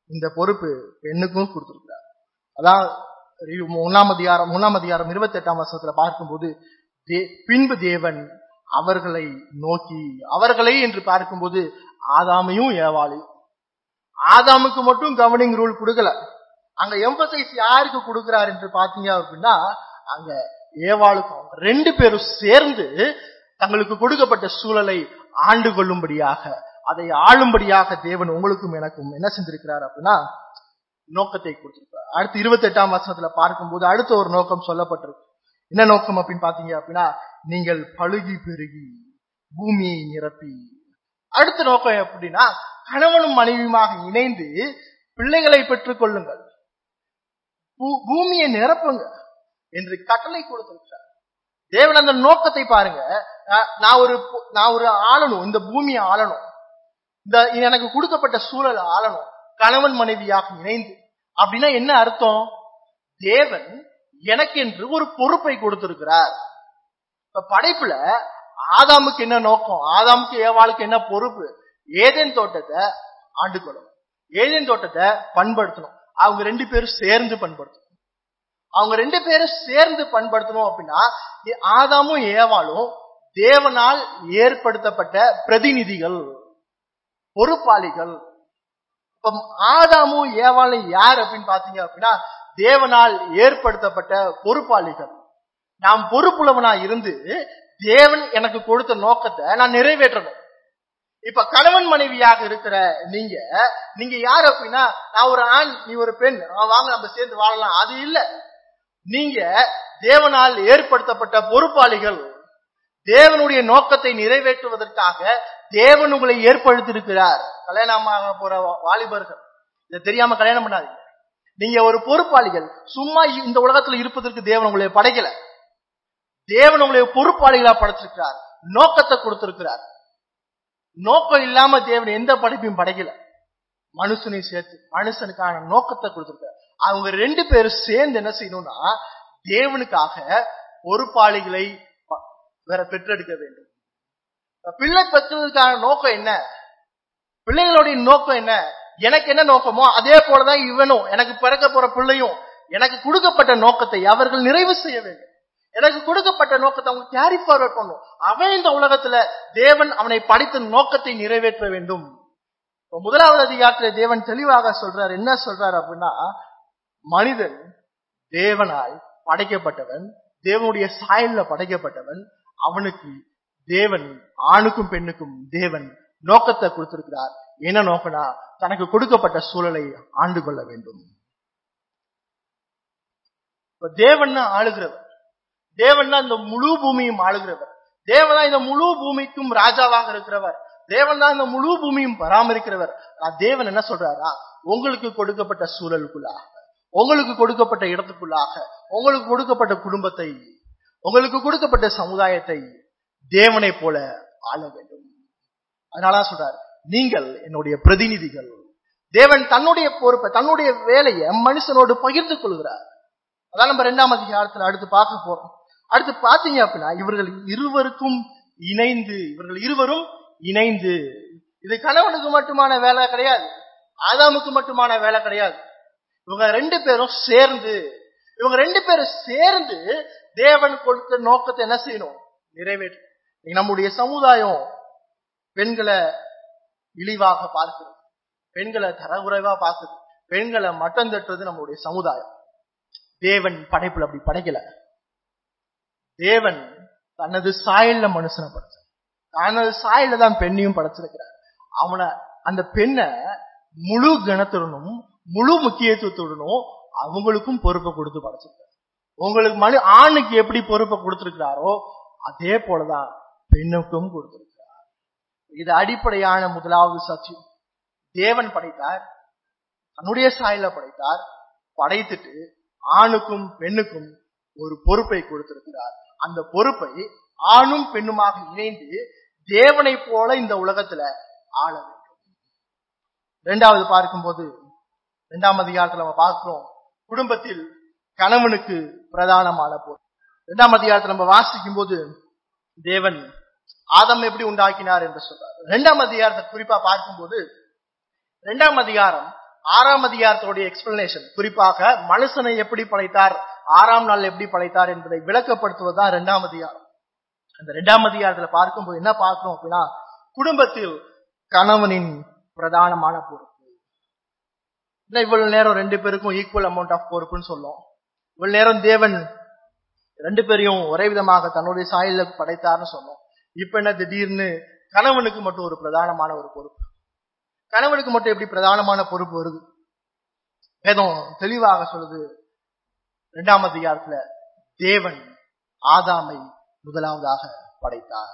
இந்த பொறுப்பு பெண்ணுக்கும் கொடுத்திருக்கிறார் அதான் இரு- மூணாம் அதிகாரம் மூணாம் அதிகாரம் இருபத்தி எட்டாம் வருஷத்துல பார்க்கும்போது தே- பின்பு தேவன் அவர்களை நோக்கி அவர்களை என்று பார்க்கும்போது ஆதாமையும் ஏவாளையும் ஆதாமுக்கு மட்டும் கவர்னிங் ரூல் கொடுக்கல அங்க எம்பசைஸ் யாருக்கு கொடுக்கிறார் என்று பாத்தீங்க அப்படின்னா அங்க ஏவாளுக்கும் அவங்க ரெண்டு பேரும் சேர்ந்து தங்களுக்கு கொடுக்கப்பட்ட சூழலை ஆண்டு கொள்ளும்படியாக அதை ஆளும்படியாக தேவன் உங்களுக்கும் எனக்கும் என்ன செஞ்சிருக்கிறார் அப்படின்னா நோக்கத்தை கொடுத்திருக்கிறார் அடுத்து இருபத்தி எட்டாம் வசனத்துல பார்க்கும்போது அடுத்த ஒரு நோக்கம் சொல்லப்பட்டிருக்கு என்ன நோக்கம் அப்படின்னு பாத்தீங்க அப்படின்னா நீங்கள் பழுகி பெருகி பூமியை நிரப்பி அடுத்த நோக்கம் எப்படின்னா கணவனும் மனைவியுமாக இணைந்து பிள்ளைகளை பெற்றுக் கொள்ளுங்கள் பூ- பூமியை நிரப்புங்க என்று கட்டளை கொடுத்திருக்கிறார் தேவன் அந்த நோக்கத்தை பாருங்க நான் நான் ஒரு பொ- நான் ஒரு ஆளணும் இந்த பூமியை ஆளணும் இந்த எனக்கு கொடுக்கப்பட்ட சூழல் ஆளணும் கணவன் மனைவியாக இணைந்து அப்படின்னா என்ன அர்த்தம் தேவன் எனக்கென்று ஒரு பொறுப்பை கொடுத்திருக்கிறார் இப்ப படைப்புல ஆதாமுக்கு என்ன நோக்கம் ஆதாமுக்கு ஏவாளுக்கு என்ன பொறுப்பு ஏதேன் தோட்டத்தை ஆண்டு கொள்ளணும் ஏதேன் தோட்டத்தை பண்படுத்தணும் அவங்க ரெண்டு பேரும் சேர்ந்து பண்படுத்தணும் அவங்க ரெண்டு பேரும் சேர்ந்து பண்படுத்தணும் அப்படின்னா இ- ஆதாமும் ஏவாளும் தேவனால் ஏற்படுத்தப்பட்ட பிரதிநிதிகள் பொறுப்பாளிகள் இப்ப ஆதாமும் ஏவாளும் யார் அப்படின்னு பாத்தீங்க அப்படின்னா தேவனால் ஏற்படுத்தப்பட்ட பொறுப்பாளிகள் நாம் பொறுப்புள்ளவனா இருந்து தேவன் எனக்கு கொடுத்த நோக்கத்தை நான் நிறைவேற்றணும் இப்ப கணவன் மனைவியாக இருக்கிற நீங்க நீங்க யார் அப்படின்னா நான் ஒரு ஆண் நீ ஒரு பெண் ஆ, வாங்க நம்ம சேர்ந்து வாழலாம் அது இல்ல நீங்க தேவனால் ஏற்படுத்தப்பட்ட பொறுப்பாளிகள் தேவனுடைய நோக்கத்தை நிறைவேற்றுவதற்காக தேவன் உங்களை ஏற்படுத்தியிருக்கிறார் கல்யாணமாக போற வா- வாலிபர்கள் இதை தெரியாம கல்யாணம் பண்ணாதீங்க நீங்க ஒரு பொறுப்பாளிகள் சும்மா இ- இந்த உலகத்துல இருப்பதற்கு தேவன் உங்களை படைக்கல தேவன் உங்களை பொறுப்பாளிகளா படைச்சிருக்கிறார் நோக்கத்தை கொடுத்திருக்கிறார் நோக்கம் இல்லாம தேவன் எந்த படைப்பையும் படைக்கல மனுஷனையும் சேர்த்து மனுஷனுக்கான நோக்கத்தை கொடுத்திருக்காரு அவங்க ரெண்டு பேரும் சேர்ந்து என்ன செய்யணும்னா தேவனுக்காக பொறுப்பாளிகளை ப- வேற பெற்றெடுக்க வேண்டும் இப்ப பிள்ளை பெற்றதுக்கான நோக்கம் என்ன பிள்ளைகளுடைய நோக்கம் என்ன எனக்கு என்ன நோக்கமோ அதே போலதான் இவனும் எனக்கு பிறக்க போற பிள்ளையும் எனக்கு கொடுக்கப்பட்ட நோக்கத்தை அவர்கள் நிறைவு செய்ய வேண்டும் எனக்கு கொடுக்கப்பட்ட நோக்கத்தை அவங்க கேரி ஃபார்வர்ட் பண்ணும் அவன் இந்த உலகத்துல தேவன் அவனை படித்த நோக்கத்தை நிறைவேற்ற வேண்டும் இப்ப முதலாவது அதிகாரத்துல தேவன் தெளிவாக சொல்றார் என்ன சொல்றார் அப்படின்னா மனிதன் தேவனால் படைக்கப்பட்டவன் தேவனுடைய சாயல்ல படைக்கப்பட்டவன் அவனுக்கு தேவன் ஆணுக்கும் பெண்ணுக்கும் தேவன் நோக்கத்தை கொடுத்திருக்கிறார் என்ன நோக்கம்னா தனக்கு கொடுக்கப்பட்ட சூழலை ஆண்டு கொள்ள வேண்டும் இப்ப தேவன் தான் ஆளுகிறவர் தேவன் தான் இந்த முழு பூமியும் ஆளுகிறவர் தேவன் தான் இந்த முழு பூமிக்கும் ராஜாவாக இருக்கிறவர் தேவன் தான் இந்த முழு பூமியும் பராமரிக்கிறவர் ஆனா தேவன் என்ன சொல்றாரா உங்களுக்கு கொடுக்கப்பட்ட சூழலுக்குள்ளாக உங்களுக்கு கொடுக்கப்பட்ட இடத்துக்குள்ளாக உங்களுக்கு கொடுக்கப்பட்ட குடும்பத்தை உங்களுக்கு கொடுக்கப்பட்ட சமுதாயத்தை தேவனை போல ஆள வேண்டும் அதனாலதான் சொல்றார் நீங்கள் என்னுடைய பிரதிநிதிகள் தேவன் தன்னுடைய பொறுப்பை தன்னுடைய வேலையை மனுஷனோடு பகிர்ந்து கொள்கிறார் அதான் நம்ம ரெண்டாம் அதிகாரத்துல அடுத்து பார்க்க போறோம் அடுத்து பாத்தீங்க அப்படின்னா இவர்கள் இருவருக்கும் இணைந்து இவர்கள் இருவரும் இணைந்து இது கணவனுக்கு மட்டுமான வேலை கிடையாது ஆதாமுக்கு மட்டுமான வேலை கிடையாது இவங்க ரெண்டு பேரும் சேர்ந்து இவங்க ரெண்டு பேரும் சேர்ந்து தேவன் கொடுத்த நோக்கத்தை என்ன செய்யணும் நிறைவேற்றும் இன்னைக்கு நம்முடைய சமுதாயம் பெண்களை இழிவாக பார்க்கிறது பெண்களை தரகுறைவா பார்க்குது பெண்களை மட்டம் தட்டுறது நம்மளுடைய சமுதாயம் தேவன் படைப்புல அப்படி படைக்கல தேவன் தனது சாயல்ல மனுஷனை படைச்சார் தனது சாயல்ல தான் பெண்ணையும் படைச்சிருக்கிறார் அவனை அந்த பெண்ணை முழு கணத்துடனும் முழு முக்கியத்துவத்துடனும் அவங்களுக்கும் பொறுப்பை கொடுத்து படைச்சிருக்காரு உங்களுக்கு மனு ஆணுக்கு எப்படி பொறுப்பை கொடுத்திருக்கிறாரோ அதே போலதான் பெண்ணுக்கும் கொடுத்திருக்கிறார் இது அடிப்படையான முதலாவது சத்தியம் தேவன் படைத்தார் தன்னுடைய சாயல படைத்தார் படைத்துட்டு ஆணுக்கும் பெண்ணுக்கும் ஒரு பொறுப்பை கொடுத்திருக்கிறார் அந்த பொறுப்பை ஆணும் பெண்ணுமாக இணைந்து தேவனை போல இந்த உலகத்துல ஆள வேண்டும் இரண்டாவது பார்க்கும்போது இரண்டாம் அதிகாரத்துல நம்ம பார்க்கிறோம் குடும்பத்தில் கணவனுக்கு பிரதானமான பொறுப்பு இரண்டாம் அதிகாரத்தை நம்ம வாசிக்கும் போது தேவன் ஆதம் எப்படி உண்டாக்கினார் என்று சொல்றார் இரண்டாம் அதிகாரத்தை குறிப்பா பார்க்கும்போது இரண்டாம் அதிகாரம் ஆறாம் அதிகாரத்தோடைய எக்ஸ்பிளனேஷன் குறிப்பாக மனுஷனை எப்படி படைத்தார் ஆறாம் நாள் எப்படி படைத்தார் என்பதை விளக்கப்படுத்துவதுதான் இரண்டாம் அதிகாரம் அந்த இரண்டாம் அதிகாரத்துல பார்க்கும்போது என்ன பார்க்கிறோம் அப்படின்னா குடும்பத்தில் கணவனின் பிரதானமான பொறுப்பு இல்ல இவ்வளவு நேரம் ரெண்டு பேருக்கும் ஈக்குவல் அமௌண்ட் ஆஃப் பொறுப்புன்னு சொல்லும் இவ்வளவு நேரம் தேவன் ரெண்டு பேரையும் ஒரே விதமாக தன்னுடைய சாயல படைத்தார்னு சொன்னோம் இப்ப என்ன திடீர்னு கணவனுக்கு மட்டும் ஒரு பிரதானமான ஒரு பொறுப்பு கணவனுக்கு மட்டும் எப்படி பிரதானமான பொறுப்பு வருது வேதம் தெளிவாக சொல்லுது இரண்டாம் அதிகாரத்துல தேவன் ஆதாமை முதலாவதாக படைத்தார்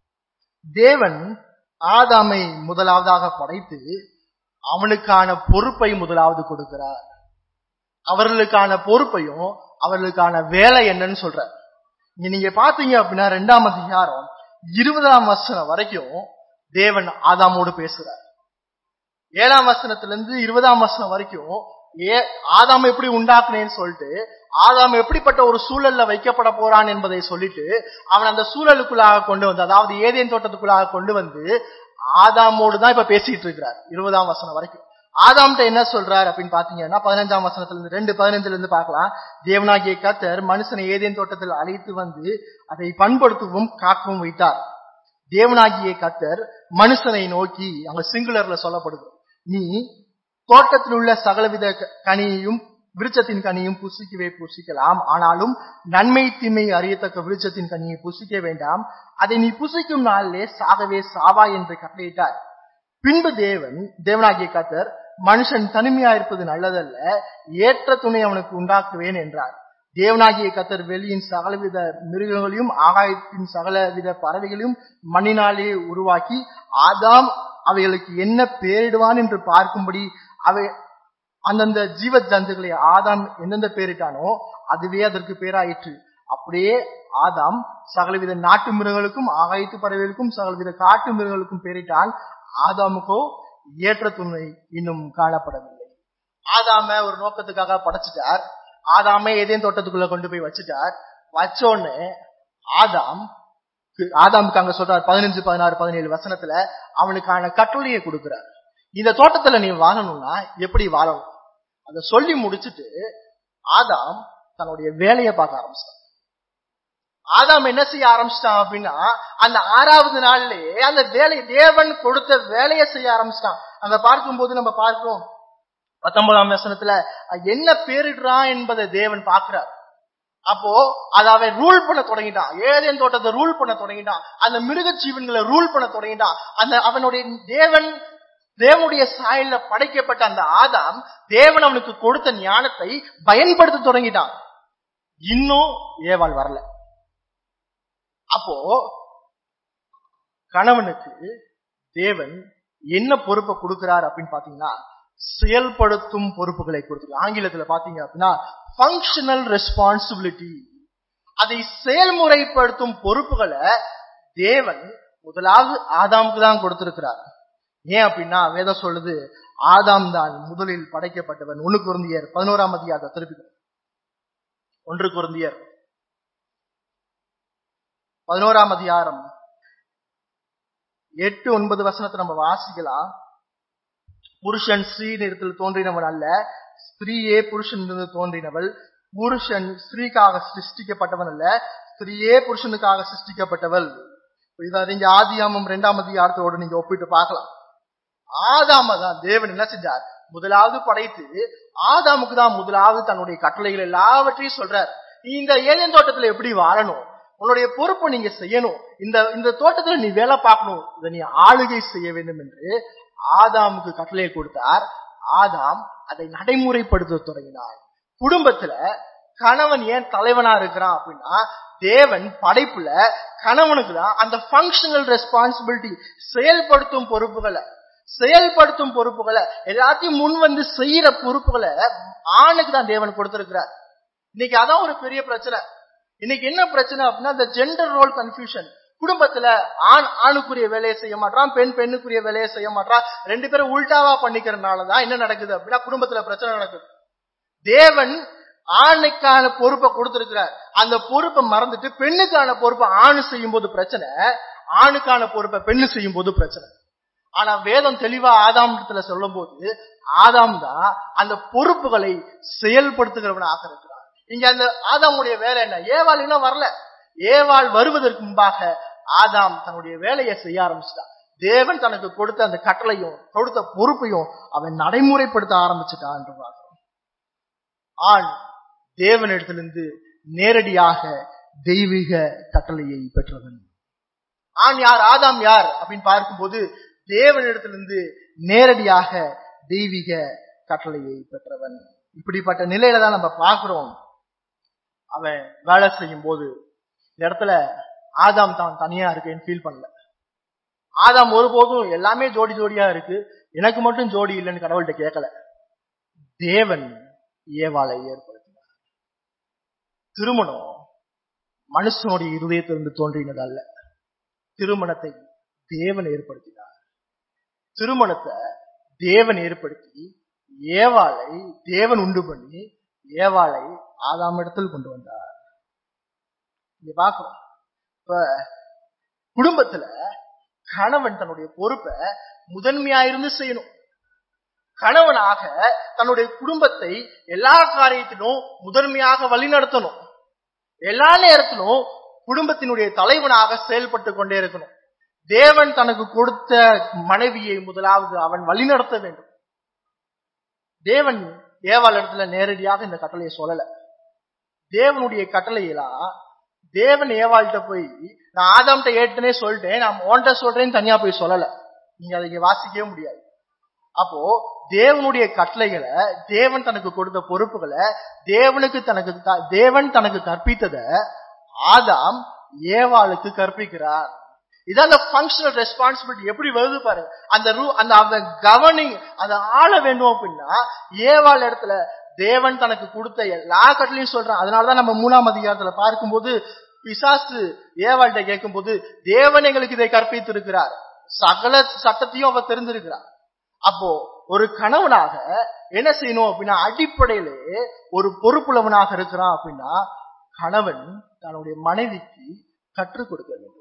தேவன் ஆதாமை முதலாவதாக படைத்து அவனுக்கான பொறுப்பை முதலாவது கொடுக்கிறார் அவர்களுக்கான பொறுப்பையும் அவர்களுக்கான வேலை என்னன்னு சொல்றார் இங்க நீங்க பாத்தீங்க அப்படின்னா ரெண்டாம் அதிகாரம் இருபதாம் வசனம் வரைக்கும் தேவன் ஆதாமோடு பேசுறார் ஏழாம் வசனத்துல இருந்து இருபதாம் வசனம் வரைக்கும் ஏ ஆதாம் எப்படி உண்டாக்குனேன்னு சொல்லிட்டு ஆதாம் எப்படிப்பட்ட ஒரு சூழல்ல வைக்கப்பட போறான் என்பதை சொல்லிட்டு அவன் அந்த சூழலுக்குள்ளாக கொண்டு வந்து அதாவது ஏதேன் தோட்டத்துக்குள்ளாக கொண்டு வந்து ஆதாமோடு தான் இப்ப பேசிட்டு இருக்கிறார் இருபதாம் வசனம் வரைக்கும் ஆதாம்கிட்ட என்ன சொல்றார் அப்படின்னு பாத்தீங்கன்னா பதினஞ்சாம் வசனத்துல இருந்து ரெண்டு பதினஞ்சுல இருந்து பார்க்கலாம் தேவனாகிய கத்தர் மனுஷனை ஏதேன் தோட்டத்தில் அழைத்து வந்து அதை பண்படுத்தவும் காக்கவும் வைத்தார் தேவனாகிய கத்தர் மனுஷனை நோக்கி அங்க சிங்குலர்ல சொல்லப்படுது நீ தோட்டத்தில் உள்ள சகலவித க- கனியையும் விருட்சத்தின் கனியும் புசிக்கவே புசிக்கலாம் ஆனாலும் நன்மை தீமை அறியத்தக்க விருட்சத்தின் கனியை புசிக்க வேண்டாம் அதை நீ புசிக்கும் நாளிலே சாகவே சாவா என்று கட்டளையிட்டார் பின்பு தேவன் தேவனாகிய கத்தர் மனுஷன் தனிமையா இருப்பது நல்லதல்ல ஏற்ற துணை அவனுக்கு உண்டாக்குவேன் என்றார் தேவனாகிய கத்தர் வெளியின் சகலவித மிருகங்களையும் ஆகாயத்தின் சகலவித பறவைகளையும் மண்ணினாலே உருவாக்கி ஆதாம் அவைகளுக்கு என்ன பேரிடுவான் என்று பார்க்கும்படி அவை அந்தந்த ஜீவ ஜந்துக்களை ஆதாம் எந்தெந்த பேரிட்டானோ அதுவே அதற்கு பேராயிற்று அப்படியே ஆதாம் சகலவித நாட்டு மிருகங்களுக்கும் ஆகாயத்து பறவைகளுக்கும் சகலவித காட்டு மிருகங்களுக்கும் பேரிட்டான் ஆதாமுக்கோ ஏற்ற துணை இன்னும் காணப்படவில்லை ஆதாம ஒரு நோக்கத்துக்காக படைச்சிட்டார் ஆதாமே ஏதேன் தோட்டத்துக்குள்ள கொண்டு போய் வச்சுட்டார் வச்சோன்னு ஆதாம் ஆதாமுக்கு அங்க சொல்றார் பதினஞ்சு பதினாறு பதினேழு வசனத்துல அவனுக்கான கட்டளையை கொடுக்கிறார் இந்த தோட்டத்துல நீ வாழணும்னா எப்படி வாழணும் அத சொல்லி முடிச்சிட்டு ஆதாம் தன்னுடைய வேலையை பார்க்க ஆரம்பிச்சிட்டான் ஆதாம் என்ன செய்ய ஆரம்பிச்சிட்டான் அப்படின்னா அந்த ஆறாவது நாள்லயே அந்த வேலை தேவன் கொடுத்த வேலையை செய்ய ஆரம்பிச்சிட்டான் அங்க பார்க்கும்போது நம்ம பார்க்கிறோம் பத்தொன்பதாம் வசனத்துல என்ன பேரிடுறான் என்பதை தேவன் பார்க்கிறார் அப்போ அதை அவன் ரூல் பண்ண தொடங்கிட்டான் ஏதேன் தோட்டத்தை ரூல் பண்ண தொடங்கிட்டான் அந்த மிருக ஜீவன்களை ரூல் பண்ண தொடங்கிட்டான் அந்த அவனுடைய தேவன் தேவனுடைய சாயல்ல படைக்கப்பட்ட அந்த ஆதாம் தேவன் அவனுக்கு கொடுத்த ஞானத்தை பயன்படுத்த தொடங்கிட்டான் இன்னும் ஏவாள் வரல அப்போ கணவனுக்கு தேவன் என்ன பொறுப்பை கொடுக்கிறார் அப்படின்னு பாத்தீங்கன்னா செயல்படுத்தும் பொறுப்புகளை கொடுத்து ஆங்கிலத்துல பாத்தீங்க அப்படின்னா ஃபங்க்ஷனல் ரெஸ்பான்சிபிலிட்டி அதை செயல்முறைப்படுத்தும் பொறுப்புகளை தேவன் முதலாவது ஆதாமுக்கு தான் கொடுத்திருக்கிறார் ஏன் அப்படின்னா வேதம் சொல்லுது ஆதாம் தான் முதலில் படைக்கப்பட்டவன் ஒண்ணு குருந்தியர் பதினோராம் அதிகாரத்தை திருப்பி ஒன்று குருந்தியர் பதினோராம் அதிகாரம் எட்டு ஒன்பது வசனத்தை நம்ம வாசிக்கலாம் புருஷன் ஸ்ரீ நிறத்தில் தோன்றினவன் அல்ல ஸ்திரீயே புருஷனிலிருந்து தோன்றினவள் புருஷன் ஸ்திரீக்காக சிருஷ்டிக்கப்பட்டவன் அல்ல ஸ்திரீயே புருஷனுக்காக சிருஷ்டிக்கப்பட்டவள் இதை நீங்க ஆதியாமம் இரண்டாம் அதிகாரத்தோடு நீங்க ஒப்பிட்டு பார்க்கலாம் ஆதாம தான் தேவன் என்ன செஞ்சார் முதலாவது படைத்து ஆதாமுக்கு தான் முதலாவது தன்னுடைய கட்டளைகள் எல்லாவற்றையும் சொல்றார் நீ இந்த ஏதேன் தோட்டத்துல எப்படி வாழணும் உன்னுடைய பொறுப்பை நீங்க செய்யணும் இந்த இந்த தோட்டத்துல நீ வேலை பார்க்கணும் இதை நீ ஆளுகை செய்ய வேண்டும் என்று ஆதாமுக்கு கட்டளை கொடுத்தார் ஆதாம் அதை நடைமுறைப்படுத்த தொடங்கினார் குடும்பத்துல கணவன் ஏன் தலைவனா இருக்கிறான் அப்படின்னா தேவன் படைப்புல கணவனுக்கு தான் அந்த ஃபங்க்ஷனல் ரெஸ்பான்சிபிலிட்டி செயல்படுத்தும் பொறுப்புகளை செயல்படுத்தும் பொறுப்புகளை எல்லாத்தையும் முன் வந்து செய்யற பொறுப்புகளை ஆணுக்கு தான் தேவன் கொடுத்திருக்கிறார் இன்னைக்கு அதான் ஒரு பெரிய பிரச்சனை இன்னைக்கு என்ன பிரச்சனை அப்படின்னா இந்த ஜெண்டர் ரோல் கன்ஃபியூஷன் குடும்பத்துல ஆண் ஆணுக்குரிய வேலையை செய்ய மாட்டான் பெண் பெண்ணுக்குரிய வேலையை செய்ய மாட்டான் ரெண்டு பேரும் உல்டாவா பண்ணிக்கிறதுனாலதான் என்ன நடக்குது அப்படின்னா குடும்பத்துல பிரச்சனை நடக்குது தேவன் ஆணுக்கான பொறுப்பை கொடுத்திருக்கிறார் அந்த பொறுப்பை மறந்துட்டு பெண்ணுக்கான பொறுப்பை ஆணு செய்யும் போது பிரச்சனை ஆணுக்கான பொறுப்பை பெண்ணு செய்யும் போது பிரச்சனை ஆனா வேதம் தெளிவா ஆதாம் இடத்துல சொல்லும் போது ஆதாம் தான் அந்த பொறுப்புகளை செயல்படுத்துகிறவனாக இருக்கிறார் இங்க அந்த ஆதாமுடைய வேலை என்ன ஏவாள் இன்னும் வரல ஏவாள் வருவதற்கு முன்பாக ஆதாம் தன்னுடைய வேலையை செய்ய ஆரம்பிச்சிட்டான் தேவன் தனக்கு கொடுத்த அந்த கட்டளையும் கொடுத்த பொறுப்பையும் அவன் நடைமுறைப்படுத்த ஆரம்பிச்சுட்டான் என்று பார்க்கிறோம் ஆண் தேவனிடத்திலிருந்து நேரடியாக தெய்வீக கட்டளையை பெற்றவன் ஆண் யார் ஆதாம் யார் அப்படின்னு பார்க்கும்போது தேவனிடத்திலிருந்து நேரடியாக தெய்வீக கட்டளையை பெற்றவன் இப்படிப்பட்ட நிலையில தான் நம்ம பார்க்கிறோம் அவன் வேலை செய்யும் போது இந்த இடத்துல ஆதாம் தான் தனியா இருக்கேன்னு ஃபீல் பண்ணல ஆதாம் ஒருபோதும் எல்லாமே ஜோடி ஜோடியா இருக்கு எனக்கு மட்டும் ஜோடி இல்லைன்னு கடவுள்கிட்ட கேட்கல தேவன் ஏவாளை ஏற்படுத்தினார் திருமணம் மனுஷனுடைய இருதயத்திலிருந்து தோன்றினதல்ல திருமணத்தை தேவன் ஏற்படுத்தினார் திருமணத்தை தேவன் ஏற்படுத்தி ஏவாளை தேவன் உண்டு பண்ணி ஏவாளை ஆதாம் இடத்தில் கொண்டு வந்தார் இங்க பாக்குறோம் இப்ப குடும்பத்துல கணவன் தன்னுடைய பொறுப்பை முதன்மையா இருந்து செய்யணும் கணவனாக தன்னுடைய குடும்பத்தை எல்லா காரியத்திலும் முதன்மையாக வழிநடத்தணும் எல்லா நேரத்திலும் குடும்பத்தினுடைய தலைவனாக செயல்பட்டு கொண்டே இருக்கணும் தேவன் தனக்கு கொடுத்த மனைவியை முதலாவது அவன் வழிநடத்த வேண்டும் தேவன் ஏவாள் இடத்துல நேரடியாக இந்த கட்டளையை சொல்லல தேவனுடைய கட்டளையெல்லாம் தேவன் ஏவாள்கிட்ட போய் நான் ஆதாம்கிட்ட ஏற்கனவே சொல்லிட்டேன் நான் ஓன்ட்ட சொல்றேன்னு தனியா போய் சொல்லல நீங்க அதை இங்க வாசிக்கவே முடியாது அப்போ தேவனுடைய கட்டளைகளை தேவன் தனக்கு கொடுத்த பொறுப்புகளை தேவனுக்கு தனக்கு த- தேவன் தனக்கு கற்பித்தத ஆதாம் ஏவாளுக்கு கற்பிக்கிறார் இதான் அந்த ஃபங்க்ஷனல் ரெஸ்பான்சிபிலிட்டி எப்படி வருது பாருங்க அந்த ரூ அந்த அந்த கவர்னிங் அதை ஆள வேண்டும் அப்படின்னா ஏவாள் இடத்துல தேவன் தனக்கு கொடுத்த எல்லா கட்டளையும் சொல்றான் அதனாலதான் நம்ம மூணாம் அதிகாரத்துல பார்க்கும்போது பிசாசு ஏவாள்கிட்ட கேட்கும்போது தேவன் எங்களுக்கு இதை கற்பித்திருக்கிறார் சகல சட்டத்தையும் அவ தெரிஞ்சிருக்கிறார் அப்போ ஒரு கணவனாக என்ன செய்யணும் அப்படின்னா அடிப்படையிலே ஒரு பொறுப்புள்ளவனாக இருக்கிறான் அப்படின்னா கணவன் தன்னுடைய மனைவிக்கு கற்றுக் கொடுக்க வேண்டும்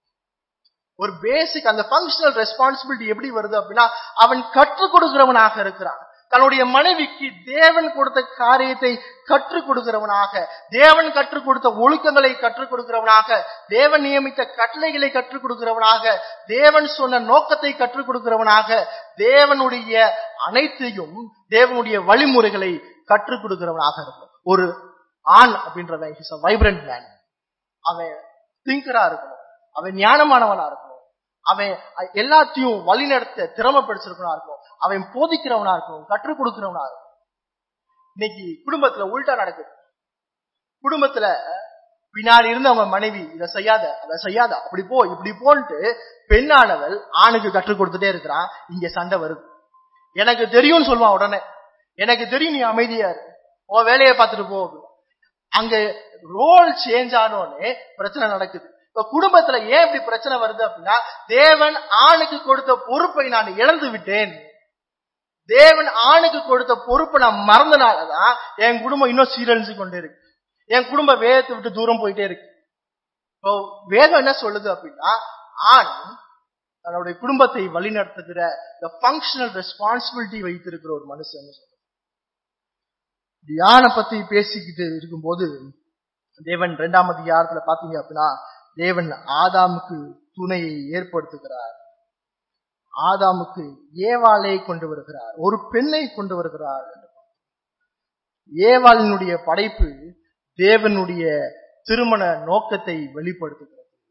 ஒரு பேசிக் அந்த ஃபங்க்ஷனல் ரெஸ்பான்சிபிலிட்டி எப்படி வருது அப்படின்னா அவன் கற்றுக் கொடுக்கிறவனாக இருக்கிறான் தன்னுடைய மனைவிக்கு தேவன் கொடுத்த காரியத்தை கற்றுக் கொடுக்கிறவனாக தேவன் கற்றுக் கொடுத்த ஒழுக்கங்களை கற்றுக் கொடுக்கிறவனாக தேவன் நியமித்த கட்டளைகளை கற்றுக் கொடுக்கிறவனாக தேவன் சொன்ன நோக்கத்தை கற்றுக் கொடுக்கிறவனாக தேவனுடைய அனைத்தையும் தேவனுடைய வழிமுறைகளை கற்றுக் கொடுக்கிறவனாக இருக்கும் ஒரு ஆண் அப்படின்றவன் இஸ் வைப்ரண்ட் மேன் அவன் திங்கரா இருக்கணும் அவன் ஞானமானவனா இருக்கணும் அவன் எல்லாத்தையும் வழிநடத்த திறமை படிச்சிருக்கவனா இருக்கணும் அவன் போதிக்கிறவனா இருக்கணும் கற்றுக் கொடுக்கிறவனா இருக்கணும் இன்னைக்கு குடும்பத்துல உல்டா நடக்குது குடும்பத்துல பின்னாடி இருந்து அவங்க மனைவி இதை செய்யாத அதை செய்யாத அப்படி போ இப்படி போன்ட்டு பெண்ணானவள் ஆணுக்கு கற்றுக் கொடுத்துட்டே இருக்கிறான் இங்க சண்டை வருது எனக்கு தெரியும்னு சொல்லுவான் உடனே எனக்கு தெரியும் நீ அமைதியா இரு உன் வேலையை பார்த்துட்டு போ அப்படின்னு. அங்க ரோல் சேஞ்ச் ஆனோடனே பிரச்சனை நடக்குது இப்ப குடும்பத்துல ஏன் இப்படி பிரச்சனை வருது அப்படின்னா தேவன் ஆணுக்கு கொடுத்த பொறுப்பை நான் இழந்து விட்டேன் தேவன் ஆணுக்கு கொடுத்த பொறுப்பை நான் மறந்தனாலதான் என் குடும்பம் இன்னும் சீரழிஞ்சு கொண்டே இருக்கு என் குடும்பம் வேதத்தை விட்டு தூரம் போயிட்டே இருக்கு இப்போ வேதம் என்ன சொல்லுது அப்படின்னா ஆண் தன்னுடைய குடும்பத்தை வழிநடத்துகிற the functional ரெஸ்பான்சிபிலிட்டி வைத்திருக்கிற ஒரு மனுஷன் தியான பத்தி பேசிக்கிட்டு இருக்கும்போது தேவன் இரண்டாம் அதிகாரத்துல பாத்தீங்க அப்படின்னா தேவன் ஆதாமுக்கு துணையை ஏற்படுத்துகிறார் ஆதாமுக்கு ஏவாளை கொண்டு வருகிறார் ஒரு பெண்ணை கொண்டு வருகிறார் என்று பார்க்கிறோம். ஏவாளினுடைய படைப்பு தேவனுடைய திருமண நோக்கத்தை வெளிப்படுத்துகிறது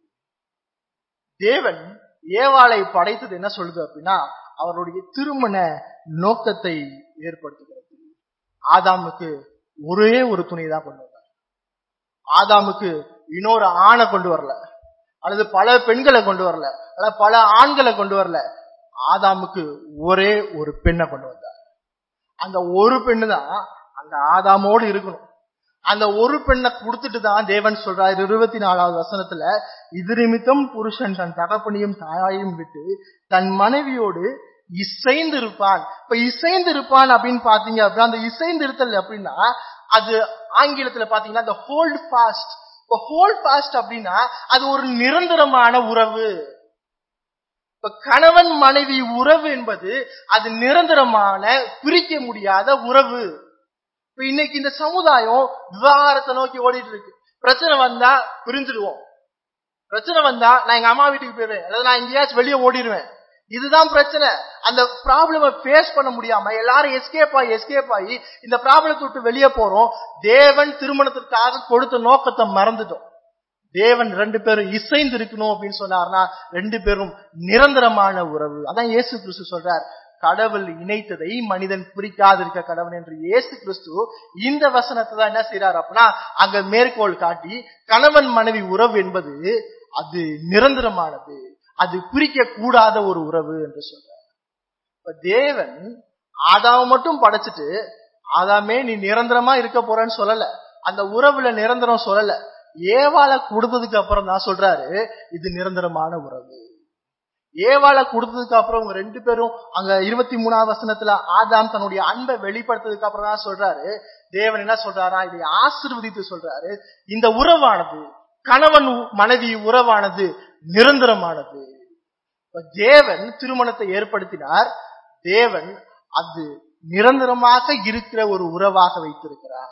தேவன் ஏவாளை படைத்தது என்ன சொல்லுது அப்படின்னா அவருடைய திருமண நோக்கத்தை ஏற்படுத்துகிறது ஆதாமுக்கு ஒரே ஒரு துணை தான் கொண்டு வந்தார் ஆதாமுக்கு இன்னொரு ஆணை கொண்டு வரல அல்லது பல பெண்களை கொண்டு வரல அல்லது பல ஆண்களை கொண்டு வரல ஆதாமுக்கு ஒரே ஒரு பெண்ணை கொண்டு வந்தார் அந்த ஒரு பெண்ணு தான் அந்த ஆதாமோடு இருக்கணும் அந்த ஒரு பெண்ணை கொடுத்துட்டு தான் தேவன் சொல்றாரு இருபத்தி நாலாவது வசனத்துல இது நிமித்தம் புருஷன் தன் தகப்பனையும் தாயையும் விட்டு தன் மனைவியோடு இசைந்து இருப்பான் இப்ப இசைந்து இருப்பான் அப்படின்னு பாத்தீங்க அப்படின்னா அந்த இசைந்து இருத்தல் அப்படின்னா அது ஆங்கிலத்துல பாத்தீங்கன்னா the hold fast இப்ப hold fast அப்படின்னா அது ஒரு நிரந்தரமான உறவு இப்ப கணவன் மனைவி உறவு என்பது அது நிரந்தரமான பிரிக்க முடியாத உறவு இப்ப இன்னைக்கு இந்த சமுதாயம் விவாகரத்தை நோக்கி ஓடிட்டு இருக்கு பிரச்சனை வந்தா பிரிஞ்சிடுவோம் பிரச்சனை வந்தா நான் எங்க அம்மா வீட்டுக்கு போயிடுவேன் அல்லது நான் எங்கேயாச்சும் வெளியே ஓடிடுவேன் இதுதான் பிரச்சனை அந்த ப்ராப்ளம ஃபேஸ் பண்ண முடியாம எல்லாரும் எஸ்கேப் ஆகி எஸ்கேப் ஆகி இந்த ப்ராப்ளத்தை விட்டு வெளியே போறோம் தேவன் திருமணத்திற்காக கொடுத்த நோக்கத்தை மறந்துட்டோம் தேவன் ரெண்டு பேரும் இசைந்து இருக்கணும் அப்படின்னு சொன்னார்னா ரெண்டு பேரும் நிரந்தரமான உறவு அதான் இயேசு கிறிஸ்து சொல்றார் கடவுள் இணைத்ததை மனிதன் பிரிக்காதிருக்க கடவுள் என்று இயேசு கிறிஸ்து இந்த வசனத்தை தான் என்ன செய்யறாரு அப்படின்னா அங்க மேற்கோள் காட்டி கணவன் மனைவி உறவு என்பது அது நிரந்தரமானது அது பிரிக்க கூடாத ஒரு உறவு என்று சொல்றார் இப்ப தேவன் ஆதாம மட்டும் படைச்சிட்டு ஆதாமே நீ நிரந்தரமா இருக்க போறேன்னு சொல்லல அந்த உறவுல நிரந்தரம் சொல்லல ஏவாள கொடுத்ததுக்கு அப்புறம் தான் சொல்றாரு இது நிரந்தரமான உறவு ஏவாள கொடுத்ததுக்கு அப்புறம் உங்க ரெண்டு பேரும் அங்க இருபத்தி மூணாவது வசனத்துல ஆதாம் தன்னுடைய அன்பை வெளிப்படுத்ததுக்கு அப்புறம் தான் சொல்றாரு தேவன் என்ன சொல்றாரா இதை ஆசிர்வதித்து சொல்றாரு இந்த உறவானது கணவன் மனைவி உறவானது நிரந்தரமானது தேவன் திருமணத்தை ஏற்படுத்தினார் தேவன் அது நிரந்தரமாக இருக்கிற ஒரு உறவாக வைத்திருக்கிறார்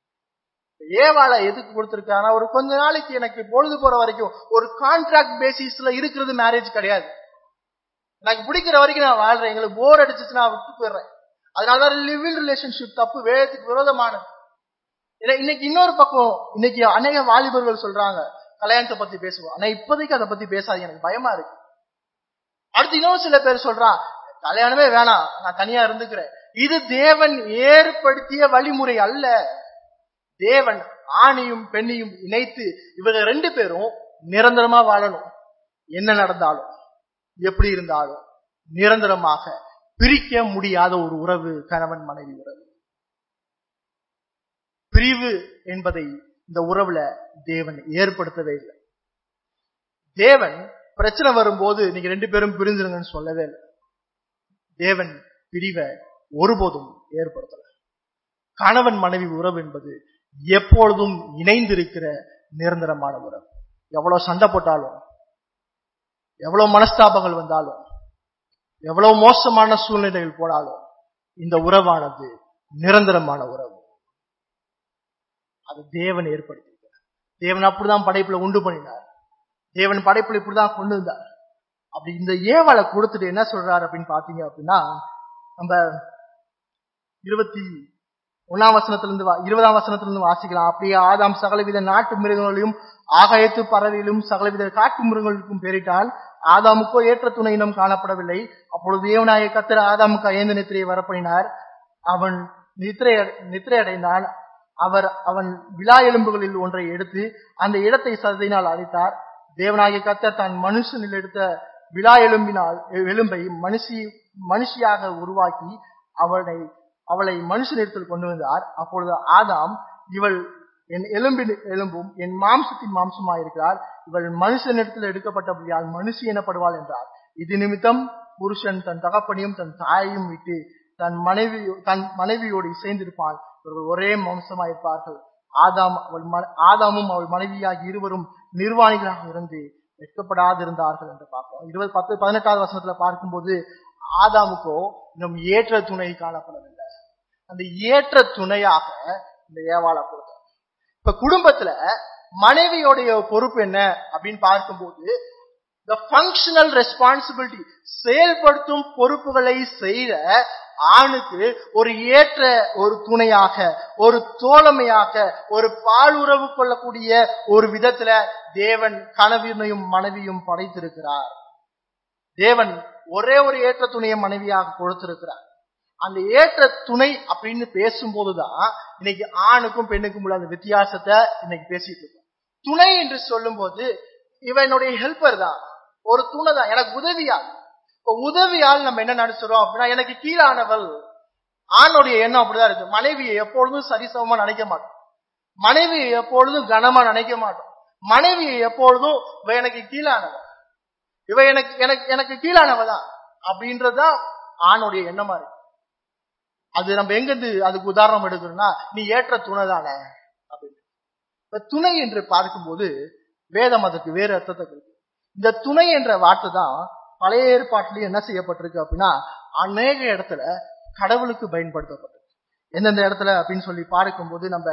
ஏவாள எதுக்கு கொடுத்திருக்காங்கன்னா ஒரு கொஞ்ச நாளைக்கு எனக்கு பொழுது போற வரைக்கும் ஒரு கான்ட்ராக்ட் பேசிஸ்ல இருக்கிறது மேரேஜ் கிடையாது எனக்கு பிடிக்கிற வரைக்கும் நான் வாழ்றேன் எங்களுக்கு போர் அடிச்சுச்சு நான் விட்டு போயிடுறேன் அதனாலதான் லிவிங் ரிலேஷன்ஷிப் தப்பு வேதத்துக்கு விரோதமானது இன்னைக்கு இன்னொரு பக்கம் இன்னைக்கு அநேக வாலிபர்கள் சொல்றாங்க கல்யாணத்தை பத்தி பேசுவோம் ஆனா இப்போதைக்கு அதை பத்தி பேசாதீங்க எனக்கு பயமா இருக்கு அடுத்து இன்னொரு சில பேர் சொல்றான் கல்யாணமே வேணாம் நான் தனியா இருந்துக்கிறேன் இது தேவன் ஏற்படுத்திய வழிமுறை அல்ல தேவன் ஆணையும் பெண்ணையும் இணைத்து இவங்க ரெண்டு பேரும் நிரந்தரமா வாழணும் என்ன நடந்தாலும் எப்படி இருந்தாலும் நிரந்தரமாக பிரிக்க முடியாத ஒரு உறவு கணவன் மனைவி உறவு பிரிவு என்பதை இந்த உறவுல தேவன் ஏற்படுத்தவே இல்லை தேவன் பிரச்சனை வரும்போது நீங்க ரெண்டு பேரும் பிரிஞ்சிருங்கன்னு சொல்லவே இல்லை தேவன் பிரிவை ஒருபோதும் ஏற்படுத்தல கணவன் மனைவி உறவு என்பது எப்பொழுதும் இணைந்திருக்கிற நிரந்தரமான உறவு எவ்வளவு சண்டை போட்டாலும் எவ்வளவு மனஸ்தாபங்கள் வந்தாலும் எவ்வளவு மோசமான சூழ்நிலைகள் போனாலும் இந்த உறவானது நிரந்தரமான உறவு அது தேவன் ஏற்படுத்தியிருக்கிறார் தேவன் அப்படிதான் படைப்புல உண்டு பண்ணினார் தேவன் படைப்புல இப்படிதான் கொண்டு வந்தார் அப்படி இந்த ஏவலை கொடுத்துட்டு என்ன சொல்றாரு அப்படின்னு பாத்தீங்க அப்படின்னா நம்ம இருபத்தி ஒன்னாம் வசனத்திலிருந்து இருபதாம் வசனத்திலிருந்து வாசிக்கலாம் அப்படியே ஆதாம் சகலவித நாட்டு மிருகங்களையும் ஆகாயத்து பறவையிலும் சகலவித காட்டு மிருகங்களுக்கும் பேரிட்டால் ஆதாமுக்கோ ஏற்ற துணை இனம் காணப்படவில்லை அப்பொழுது தேவநாய கத்திர ஆதாமுக்கு ஐந்து நித்திரையை வரப்பணினார் அவன் நித்திரை நித்திரை அடைந்தான் அவர் அவன் விழா எலும்புகளில் ஒன்றை எடுத்து அந்த இடத்தை சதையினால் அழைத்தார் தேவனாகிய கத்தர் தான் மனுஷனில் எடுத்த விழா எலும்பினால் எலும்பை மனுஷி மனுஷியாக உருவாக்கி அவளை அவளை மனுஷனிடத்தில் கொண்டு வந்தார் அப்பொழுது ஆதாம் இவள் என் எலும்பின் எலும்பும் என் மாம்சத்தின் மாம்சமாயிருக்கிறார் இவள் மனுஷனிடத்தில் எடுக்கப்பட்டபடியால் மனுஷி எனப்படுவாள் என்றார் இது நிமித்தம் புருஷன் தன் தகப்பனையும் தன் தாயையும் விட்டு தன் மனைவி தன் மனைவியோடு இசைந்திருப்பான் இவர்கள் ஒரே மாம்சமாயிருப்பார்கள் ஆதாம் அவள் ஆதாமும் அவள் மனைவியாகி இருவரும் நிர்வாணிகளாக இருந்து வெட்கப்படாதிருந்தார்கள் என்று பார்ப்போம் இருபது பத்து பதினெட்டாவது வசனத்துல பார்க்கும்போது ஆதாமுக்கோ இன்னும் ஏற்ற துணை காணப்படவில்லை அந்த ஏற்ற துணையாக இந்த ஏவாளை கொடுத்தார் இப்ப குடும்பத்துல மனைவியோடைய பொறுப்பு என்ன அப்படின்னு பார்க்கும்போது த ஃபங்க்ஷனல் ரெஸ்பான்சிபிலிட்டி செயல்படுத்தும் பொறுப்புகளை செய்த ஆணுக்கு ஒரு ஏற்ற ஒரு துணையாக ஒரு தோழமையாக ஒரு பால் உறவு கொள்ளக்கூடிய ஒரு விதத்துல தேவன் கணவனையும் மனைவியும் படைத்திருக்கிறார் தேவன் ஒரே ஒரு ஏற்ற துணையை மனைவியாக கொடுத்திருக்கிறார் அந்த ஏற்ற துணை அப்படின்னு பேசும்போதுதான் இன்னைக்கு ஆணுக்கும் பெண்ணுக்கும் உள்ள அந்த வித்தியாசத்தை இன்னைக்கு பேசிட்டு இருக்கோம் துணை என்று சொல்லும் போது இவனுடைய ஹெல்பர் தான் ஒரு துணை தான் எனக்கு உதவியால் இப்போ உதவியால் நம்ம என்ன நினைச்சிடும் அப்படின்னா எனக்கு கீழானவள் ஆணுடைய எண்ணம் அப்படிதான் இருக்கு மனைவியை எப்பொழுதும் சரிசமமா நினைக்க மாட்டோம் மனைவியை எப்பொழுதும் கனமா நினைக்க மாட்டோம் மனைவியை எப்பொழுதும் இவ எனக்கு கீழானவ இவ எனக்கு எனக்கு எனக்கு கீழானவ தான் அப்படின்றதுதான் ஆணுடைய எண்ணமா இருக்கு அது நம்ம எங்கிருந்து அதுக்கு உதாரணம் எடுக்கணும்னா நீ ஏற்ற துணை தானே அப்படின்னு இப்ப துணை என்று பார்க்கும்போது வேதம் அதற்கு வேறு அர்த்தத்தை கொடுக்கும் இந்த துணை என்ற வார்த்தை தான் பழைய ஏற்பாட்டிலேயே என்ன செய்யப்பட்டிருக்கு அப்படின்னா அநேக இடத்துல கடவுளுக்கு பயன்படுத்தப்பட்டிருக்கு எந்தெந்த இடத்துல அப்படின்னு சொல்லி பார்க்கும்போது நம்ம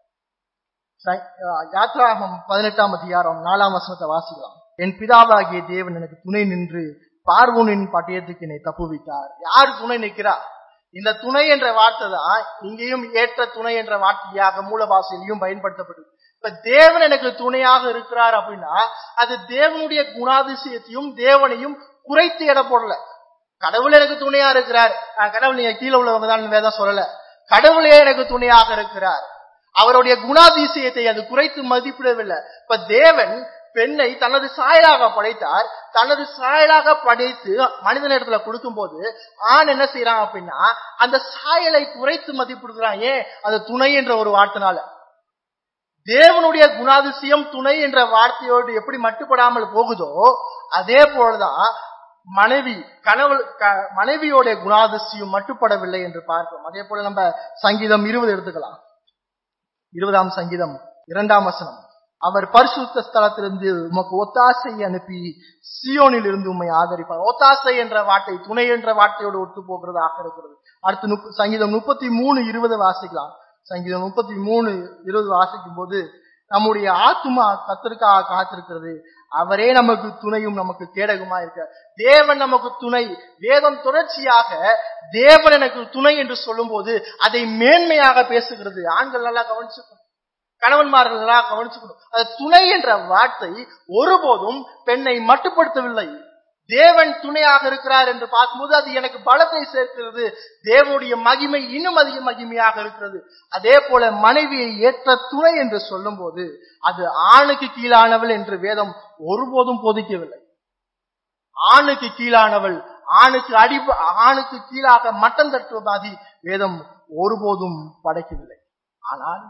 ச- அஹ் யாத்ராகமம் பதினெட்டாம் அதிகாரம் நாலாம் வசனத்தை வாசிக்கலாம் என் பிதாவாகிய தேவன் எனக்கு துணை நின்று பார்வோனின் பட்டயத்துக்கு என்னை தப்புவித்தார் யார் துணை நிற்கிறா இந்த துணை என்ற வார்த்தை தான் இங்கேயும் ஏற்ற துணை என்ற வார்த்தையாக மூல பாஷையிலையும் பயன்படுத்தப்படுது இப்ப தேவன் எனக்கு துணையாக இருக்கிறார் அப்படின்னா அது தேவனுடைய குணாதிசயத்தையும் தேவனையும் குறைத்து எடை போடல கடவுள் எனக்கு துணையா இருக்கிறார் ஆஹ் கடவுள் நீங்க கீழே உள்ளவங்க தான் வேதம் சொல்லல கடவுளே எனக்கு துணையாக இருக்கிறார் அவருடைய குணாதிசயத்தை அது குறைத்து மதிப்பிடவில்லை இப்ப தேவன் பெண்ணை தனது சாயலாக படைத்தார் தனது சாயலாக படைத்து மனிதனிடத்துல கொடுக்கும்போது ஆண் என்ன செய்யறான் அப்படின்னா அந்த சாயலை குறைத்து மதிப்பிடுகிறான் ஏன் அது துணை என்ற ஒரு வார்த்தைனால தேவனுடைய குணாதிசயம் துணை என்ற வார்த்தையோடு எப்படி மட்டுப்படாமல் போகுதோ அதே போலதான் மனைவி கணவன் க- மனைவியோட குணாதிசயம் மட்டுப்படவில்லை என்று பார்க்கிறோம் அதே போல நம்ம சங்கீதம் இருபது எடுத்துக்கலாம் இருபதாம் சங்கீதம் இரண்டாம் வசனம் அவர் பரிசுத்த ஸ்தலத்திலிருந்து உமக்கு ஒத்தாசை அனுப்பி சியோனில் இருந்து உம்மை ஆதரிப்பார் ஒத்தாசை என்ற வார்த்தை துணை என்ற வார்த்தையோடு ஒத்து போகிறதாக இருக்கிறது அடுத்து முப்ப- சங்கீதம் முப்பத்தி மூணு இருபது வாசிக்கலாம் சங்கீதம் முப்பத்தி மூணு இருபது வாசிக்கும் போது நம்முடைய ஆத்துமா கத்திற்காக காத்திருக்கிறது அவரே நமக்கு துணையும் நமக்கு கேடகுமா இருக்க தேவன் நமக்கு துணை வேதம் தொடர்ச்சியாக தேவன் எனக்கு துணை என்று சொல்லும்போது அதை மேன்மையாக பேசுகிறது ஆண்கள் நல்லா கவனிச்சுக்கணும் கணவன்மார்கள் நல்லா கவனிச்சுக்கணும் அது துணை என்ற வார்த்தை ஒருபோதும் பெண்ணை மட்டுப்படுத்தவில்லை தேவன் துணையாக இருக்கிறார் என்று பார்க்கும்போது அது எனக்கு பலத்தை சேர்க்கிறது தேவனுடைய மகிமை இன்னும் அதிக மகிமையாக இருக்கிறது அதே போல மனைவியை ஏற்ற துணை என்று சொல்லும்போது அது ஆணுக்கு கீழானவள் என்று வேதம் ஒருபோதும் போதிக்கவில்லை ஆணுக்கு கீழானவள் ஆணுக்கு அடி ஆணுக்கு கீழாக மட்டம் தட்டுவதாதி வேதம் ஒருபோதும் படைக்கவில்லை ஆனால்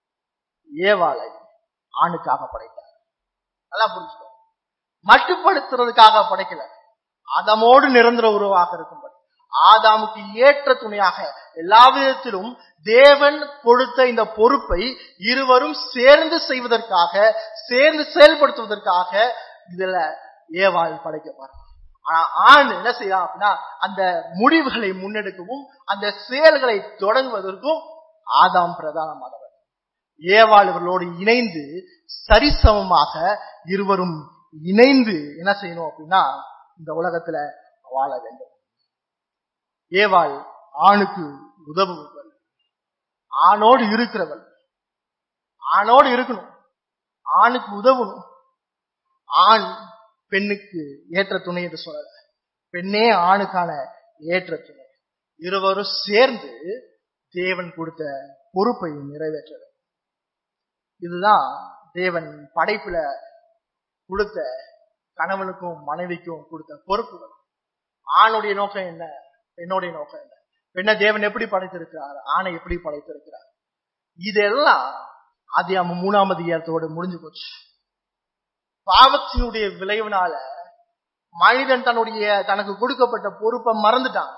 ஏவாளை ஆணுக்காக படைத்தார் நல்லா புரிஞ்சுக்கோ மட்டுப்படுத்துறதுக்காக படைக்கல ஆதாமோடு நிரந்தர உறவாக இருக்கும்படி ஆதாமுக்கு ஏற்ற துணையாக எல்லா விதத்திலும் தேவன் கொடுத்த இந்த பொறுப்பை இருவரும் சேர்ந்து செய்வதற்காக சேர்ந்து செயல்படுத்துவதற்காக இதுல ஏவாள் படைக்கப்படுறான் ஆனா ஆண் என்ன செய்யலாம் அப்படின்னா அந்த முடிவுகளை முன்னெடுக்கவும் அந்த செயல்களை தொடங்குவதற்கும் ஆதாம் பிரதானமானவர் ஏவாள் இவர்களோடு இணைந்து சரிசமமாக இருவரும் இணைந்து என்ன செய்யணும் அப்படின்னா இந்த உலகத்துல வாழ வேண்டும் ஏவாள் ஆணுக்கு உதவுபவள் ஆணோடு இருக்கிறவள் ஆணோடு இருக்கணும் ஆணுக்கு உதவணும் ஆண் பெண்ணுக்கு ஏற்ற துணை என்று சொல்லல பெண்ணே ஆணுக்கான ஏற்ற துணை இருவரும் சேர்ந்து தேவன் கொடுத்த பொறுப்பை நிறைவேற்ற வேண்டும். இதுதான் தேவன் படைப்புல கொடுத்த கணவனுக்கும் மனைவிக்கும் கொடுத்த பொறுப்புகள் ஆணுடைய நோக்கம் என்ன பெண்ணுடைய நோக்கம் என்ன பெண்ணை தேவன் எப்படி படைத்திருக்கிறார் ஆணை எப்படி படைத்திருக்கிறார் இதெல்லாம் அது நம்ம மூணாமது ஏத்தோடு முடிஞ்சு போச்சு பாவத்தினுடைய விளைவுனால மனிதன் தன்னுடைய தனக்கு கொடுக்கப்பட்ட பொறுப்பை மறந்துட்டான்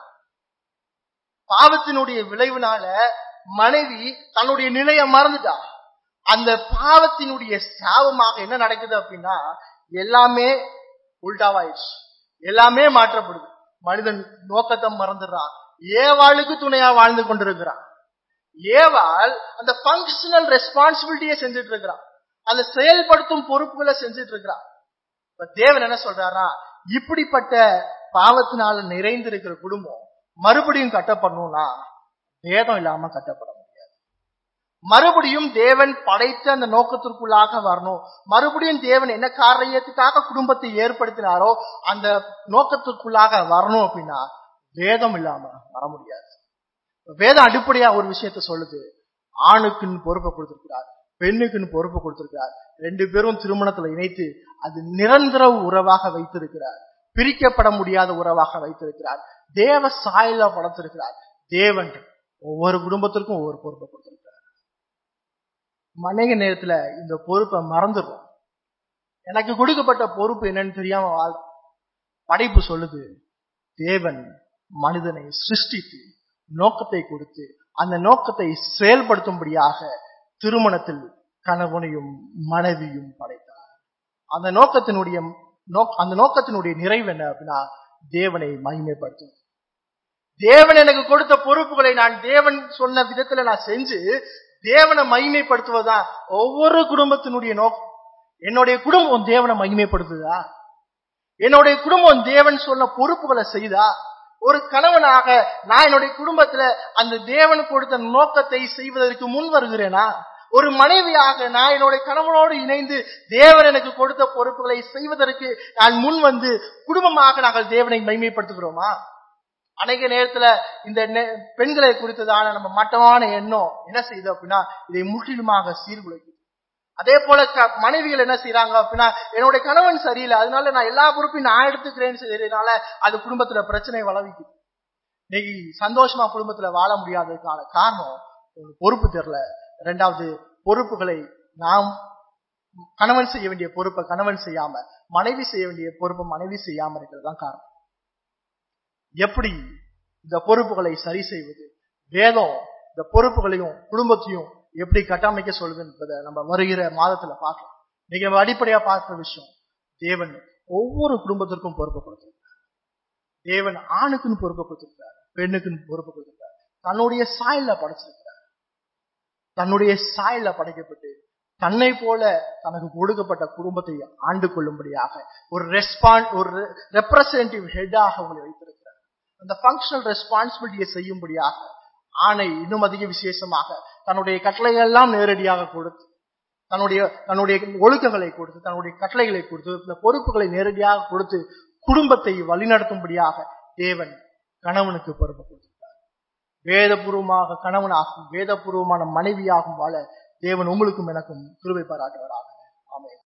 பாவத்தினுடைய விளைவுனால மனைவி தன்னுடைய நிலையை மறந்துட்டா அந்த பாவத்தினுடைய சாபமாக என்ன நடக்குது அப்படின்னா எல்லாமே உல்டாவாயிடுச்சு எல்லாமே மாற்றப்படுது மனிதன் நோக்கத்தை மறந்துடுறான் ஏவாளுக்கு துணையா வாழ்ந்து கொண்டிருக்கிறான் ஏவாள் அந்த பங்கஷனல் ரெஸ்பான்சிபிலிட்டியை செஞ்சுட்டு இருக்கிறான் அந்த செயல்படுத்தும் பொறுப்புகளை செஞ்சுட்டு இருக்கிறான் இப்ப தேவன் என்ன சொல்றாரா இப்படிப்பட்ட பாவத்தினால நிறைந்திருக்கிற குடும்பம் மறுபடியும் கட்டப்படணும்னா வேதம் இல்லாம கட்டப்பட முடியாது மறுபடியும் தேவன் படைத்த அந்த நோக்கத்திற்குள்ளாக வரணும் மறுபடியும் தேவன் என்ன காரியத்துக்காக குடும்பத்தை ஏற்படுத்தினாரோ அந்த நோக்கத்திற்குள்ளாக வரணும் அப்படின்னா வேதம் இல்லாம வர முடியாது வேதம் அடிப்படையா ஒரு விஷயத்த சொல்லுது ஆணுக்குன்னு பொறுப்பை கொடுத்திருக்கிறார் பெண்ணுக்குன்னு பொறுப்பை கொடுத்திருக்கிறார் ரெண்டு பேரும் திருமணத்துல இணைத்து அது நிரந்தர உறவாக வைத்திருக்கிறார் பிரிக்கப்பட முடியாத உறவாக வைத்திருக்கிறார் தேவ சாயல படைத்திருக்கிறார் தேவன் ஒவ்வொரு குடும்பத்திற்கும் ஒவ்வொரு பொறுப்பை கொடுத்திருக்கிறார் மனைக நேரத்துல இந்த பொறுப்பை மறந்துடுறோம் எனக்கு கொடுக்கப்பட்ட பொறுப்பு என்னன்னு தெரியாம வாழ் படைப்பு சொல்லுது தேவன் மனிதனை சிருஷ்டித்து நோக்கத்தை கொடுத்து அந்த நோக்கத்தை செயல்படுத்தும்படியாக திருமணத்தில் கணவனையும் மனைவியும் படைத்தார் அந்த நோக்கத்தினுடைய நோக் அந்த நோக்கத்தினுடைய நிறைவு என்ன அப்படின்னா தேவனை மகிமைப்படுத்தும் தேவன் எனக்கு கொடுத்த பொறுப்புகளை நான் தேவன் சொன்ன விதத்துல நான் செஞ்சு தேவனை மகிமைப்படுத்துவதுதான் ஒவ்வொரு குடும்பத்தினுடைய நோக்கம் என்னுடைய குடும்பம் தேவனை மகிமைப்படுத்துதா என்னுடைய குடும்பம் தேவன் சொன்ன பொறுப்புகளை செய்தா ஒரு கணவனாக நான் என்னுடைய குடும்பத்துல அந்த தேவன் கொடுத்த நோக்கத்தை செய்வதற்கு முன் வருகிறேனா ஒரு மனைவியாக நான் என்னுடைய கணவனோடு இணைந்து தேவன் எனக்கு கொடுத்த பொறுப்புகளை செய்வதற்கு நான் முன் வந்து குடும்பமாக நாங்கள் தேவனை மகிமைப்படுத்துகிறோமா அநேக நேரத்துல இந்த நே- பெண்களை குறித்ததான நம்ம மட்டமான எண்ணம் என்ன செய்யுது அப்படின்னா இதை முற்றிலுமாக சீர்குலைக்குது அதே போல க- மனைவிகள் என்ன செய்யறாங்க அப்படின்னா என்னுடைய கணவன் சரியில்லை அதனால நான் எல்லா பொறுப்பையும் நான் எடுத்துக்கிறேன்னு செய்யறதுனால அது குடும்பத்துல பிரச்சனை வளவிக்குது இன்னைக்கு சந்தோஷமா குடும்பத்துல வாழ முடியாததுக்கான காரணம் ஒரு பொறுப்பு தெரியல ரெண்டாவது பொறுப்புகளை நாம் கணவன் செய்ய வேண்டிய பொறுப்பை கணவன் செய்யாம மனைவி செய்ய வேண்டிய பொறுப்பை மனைவி செய்யாம இருக்கிறது தான் காரணம் எப்படி இந்த பொறுப்புகளை சரி செய்வது வேதம் இந்த பொறுப்புகளையும் குடும்பத்தையும் எப்படி கட்டமைக்க சொல்லுது என்பதை நம்ம வருகிற மாதத்துல பார்க்கலாம் இன்னைக்கு நம்ம அடிப்படையா பார்க்கிற விஷயம் தேவன் ஒவ்வொரு குடும்பத்திற்கும் பொறுப்பு கொடுத்திருக்கார் தேவன் ஆணுக்குன்னு பொறுப்பு கொடுத்திருக்கார் பெண்ணுக்குன்னு பொறுப்பு கொடுத்திருக்கார் தன்னுடைய சாயல்ல படைச்சிருக்கிறார் தன்னுடைய சாயல்ல படைக்கப்பட்டு தன்னை போல தனக்கு கொடுக்கப்பட்ட குடும்பத்தை ஆண்டு கொள்ளும்படியாக ஒரு ரெஸ்பான் ஒரு ரெப்ரசன்டேட்டிவ் ஹெட்டாக உங்களை வைத்திருக்கிறார் அந்த ஃபங்க்ஷனல் ரெஸ்பான்சிபிலிட்டியை செய்யும்படியாக ஆணை இன்னும் அதிக விசேஷமாக தன்னுடைய கட்டளைகள் எல்லாம் நேரடியாக கொடுத்து தன்னுடைய தன்னுடைய ஒழுக்கங்களை கொடுத்து தன்னுடைய கட்டளைகளை கொடுத்து இந்த பொறுப்புகளை நேரடியாக கொடுத்து குடும்பத்தை வழிநடத்தும்படியாக தேவன் கணவனுக்கு பொறுப்பு கொடுத்திருக்கிறார் வேதபூர்வமாக கணவனாகும் வேதபூர்வமான மனைவியாகும் வாழ தேவன் உங்களுக்கும் எனக்கும் கிருபை பாராட்டுவராக ஆமென்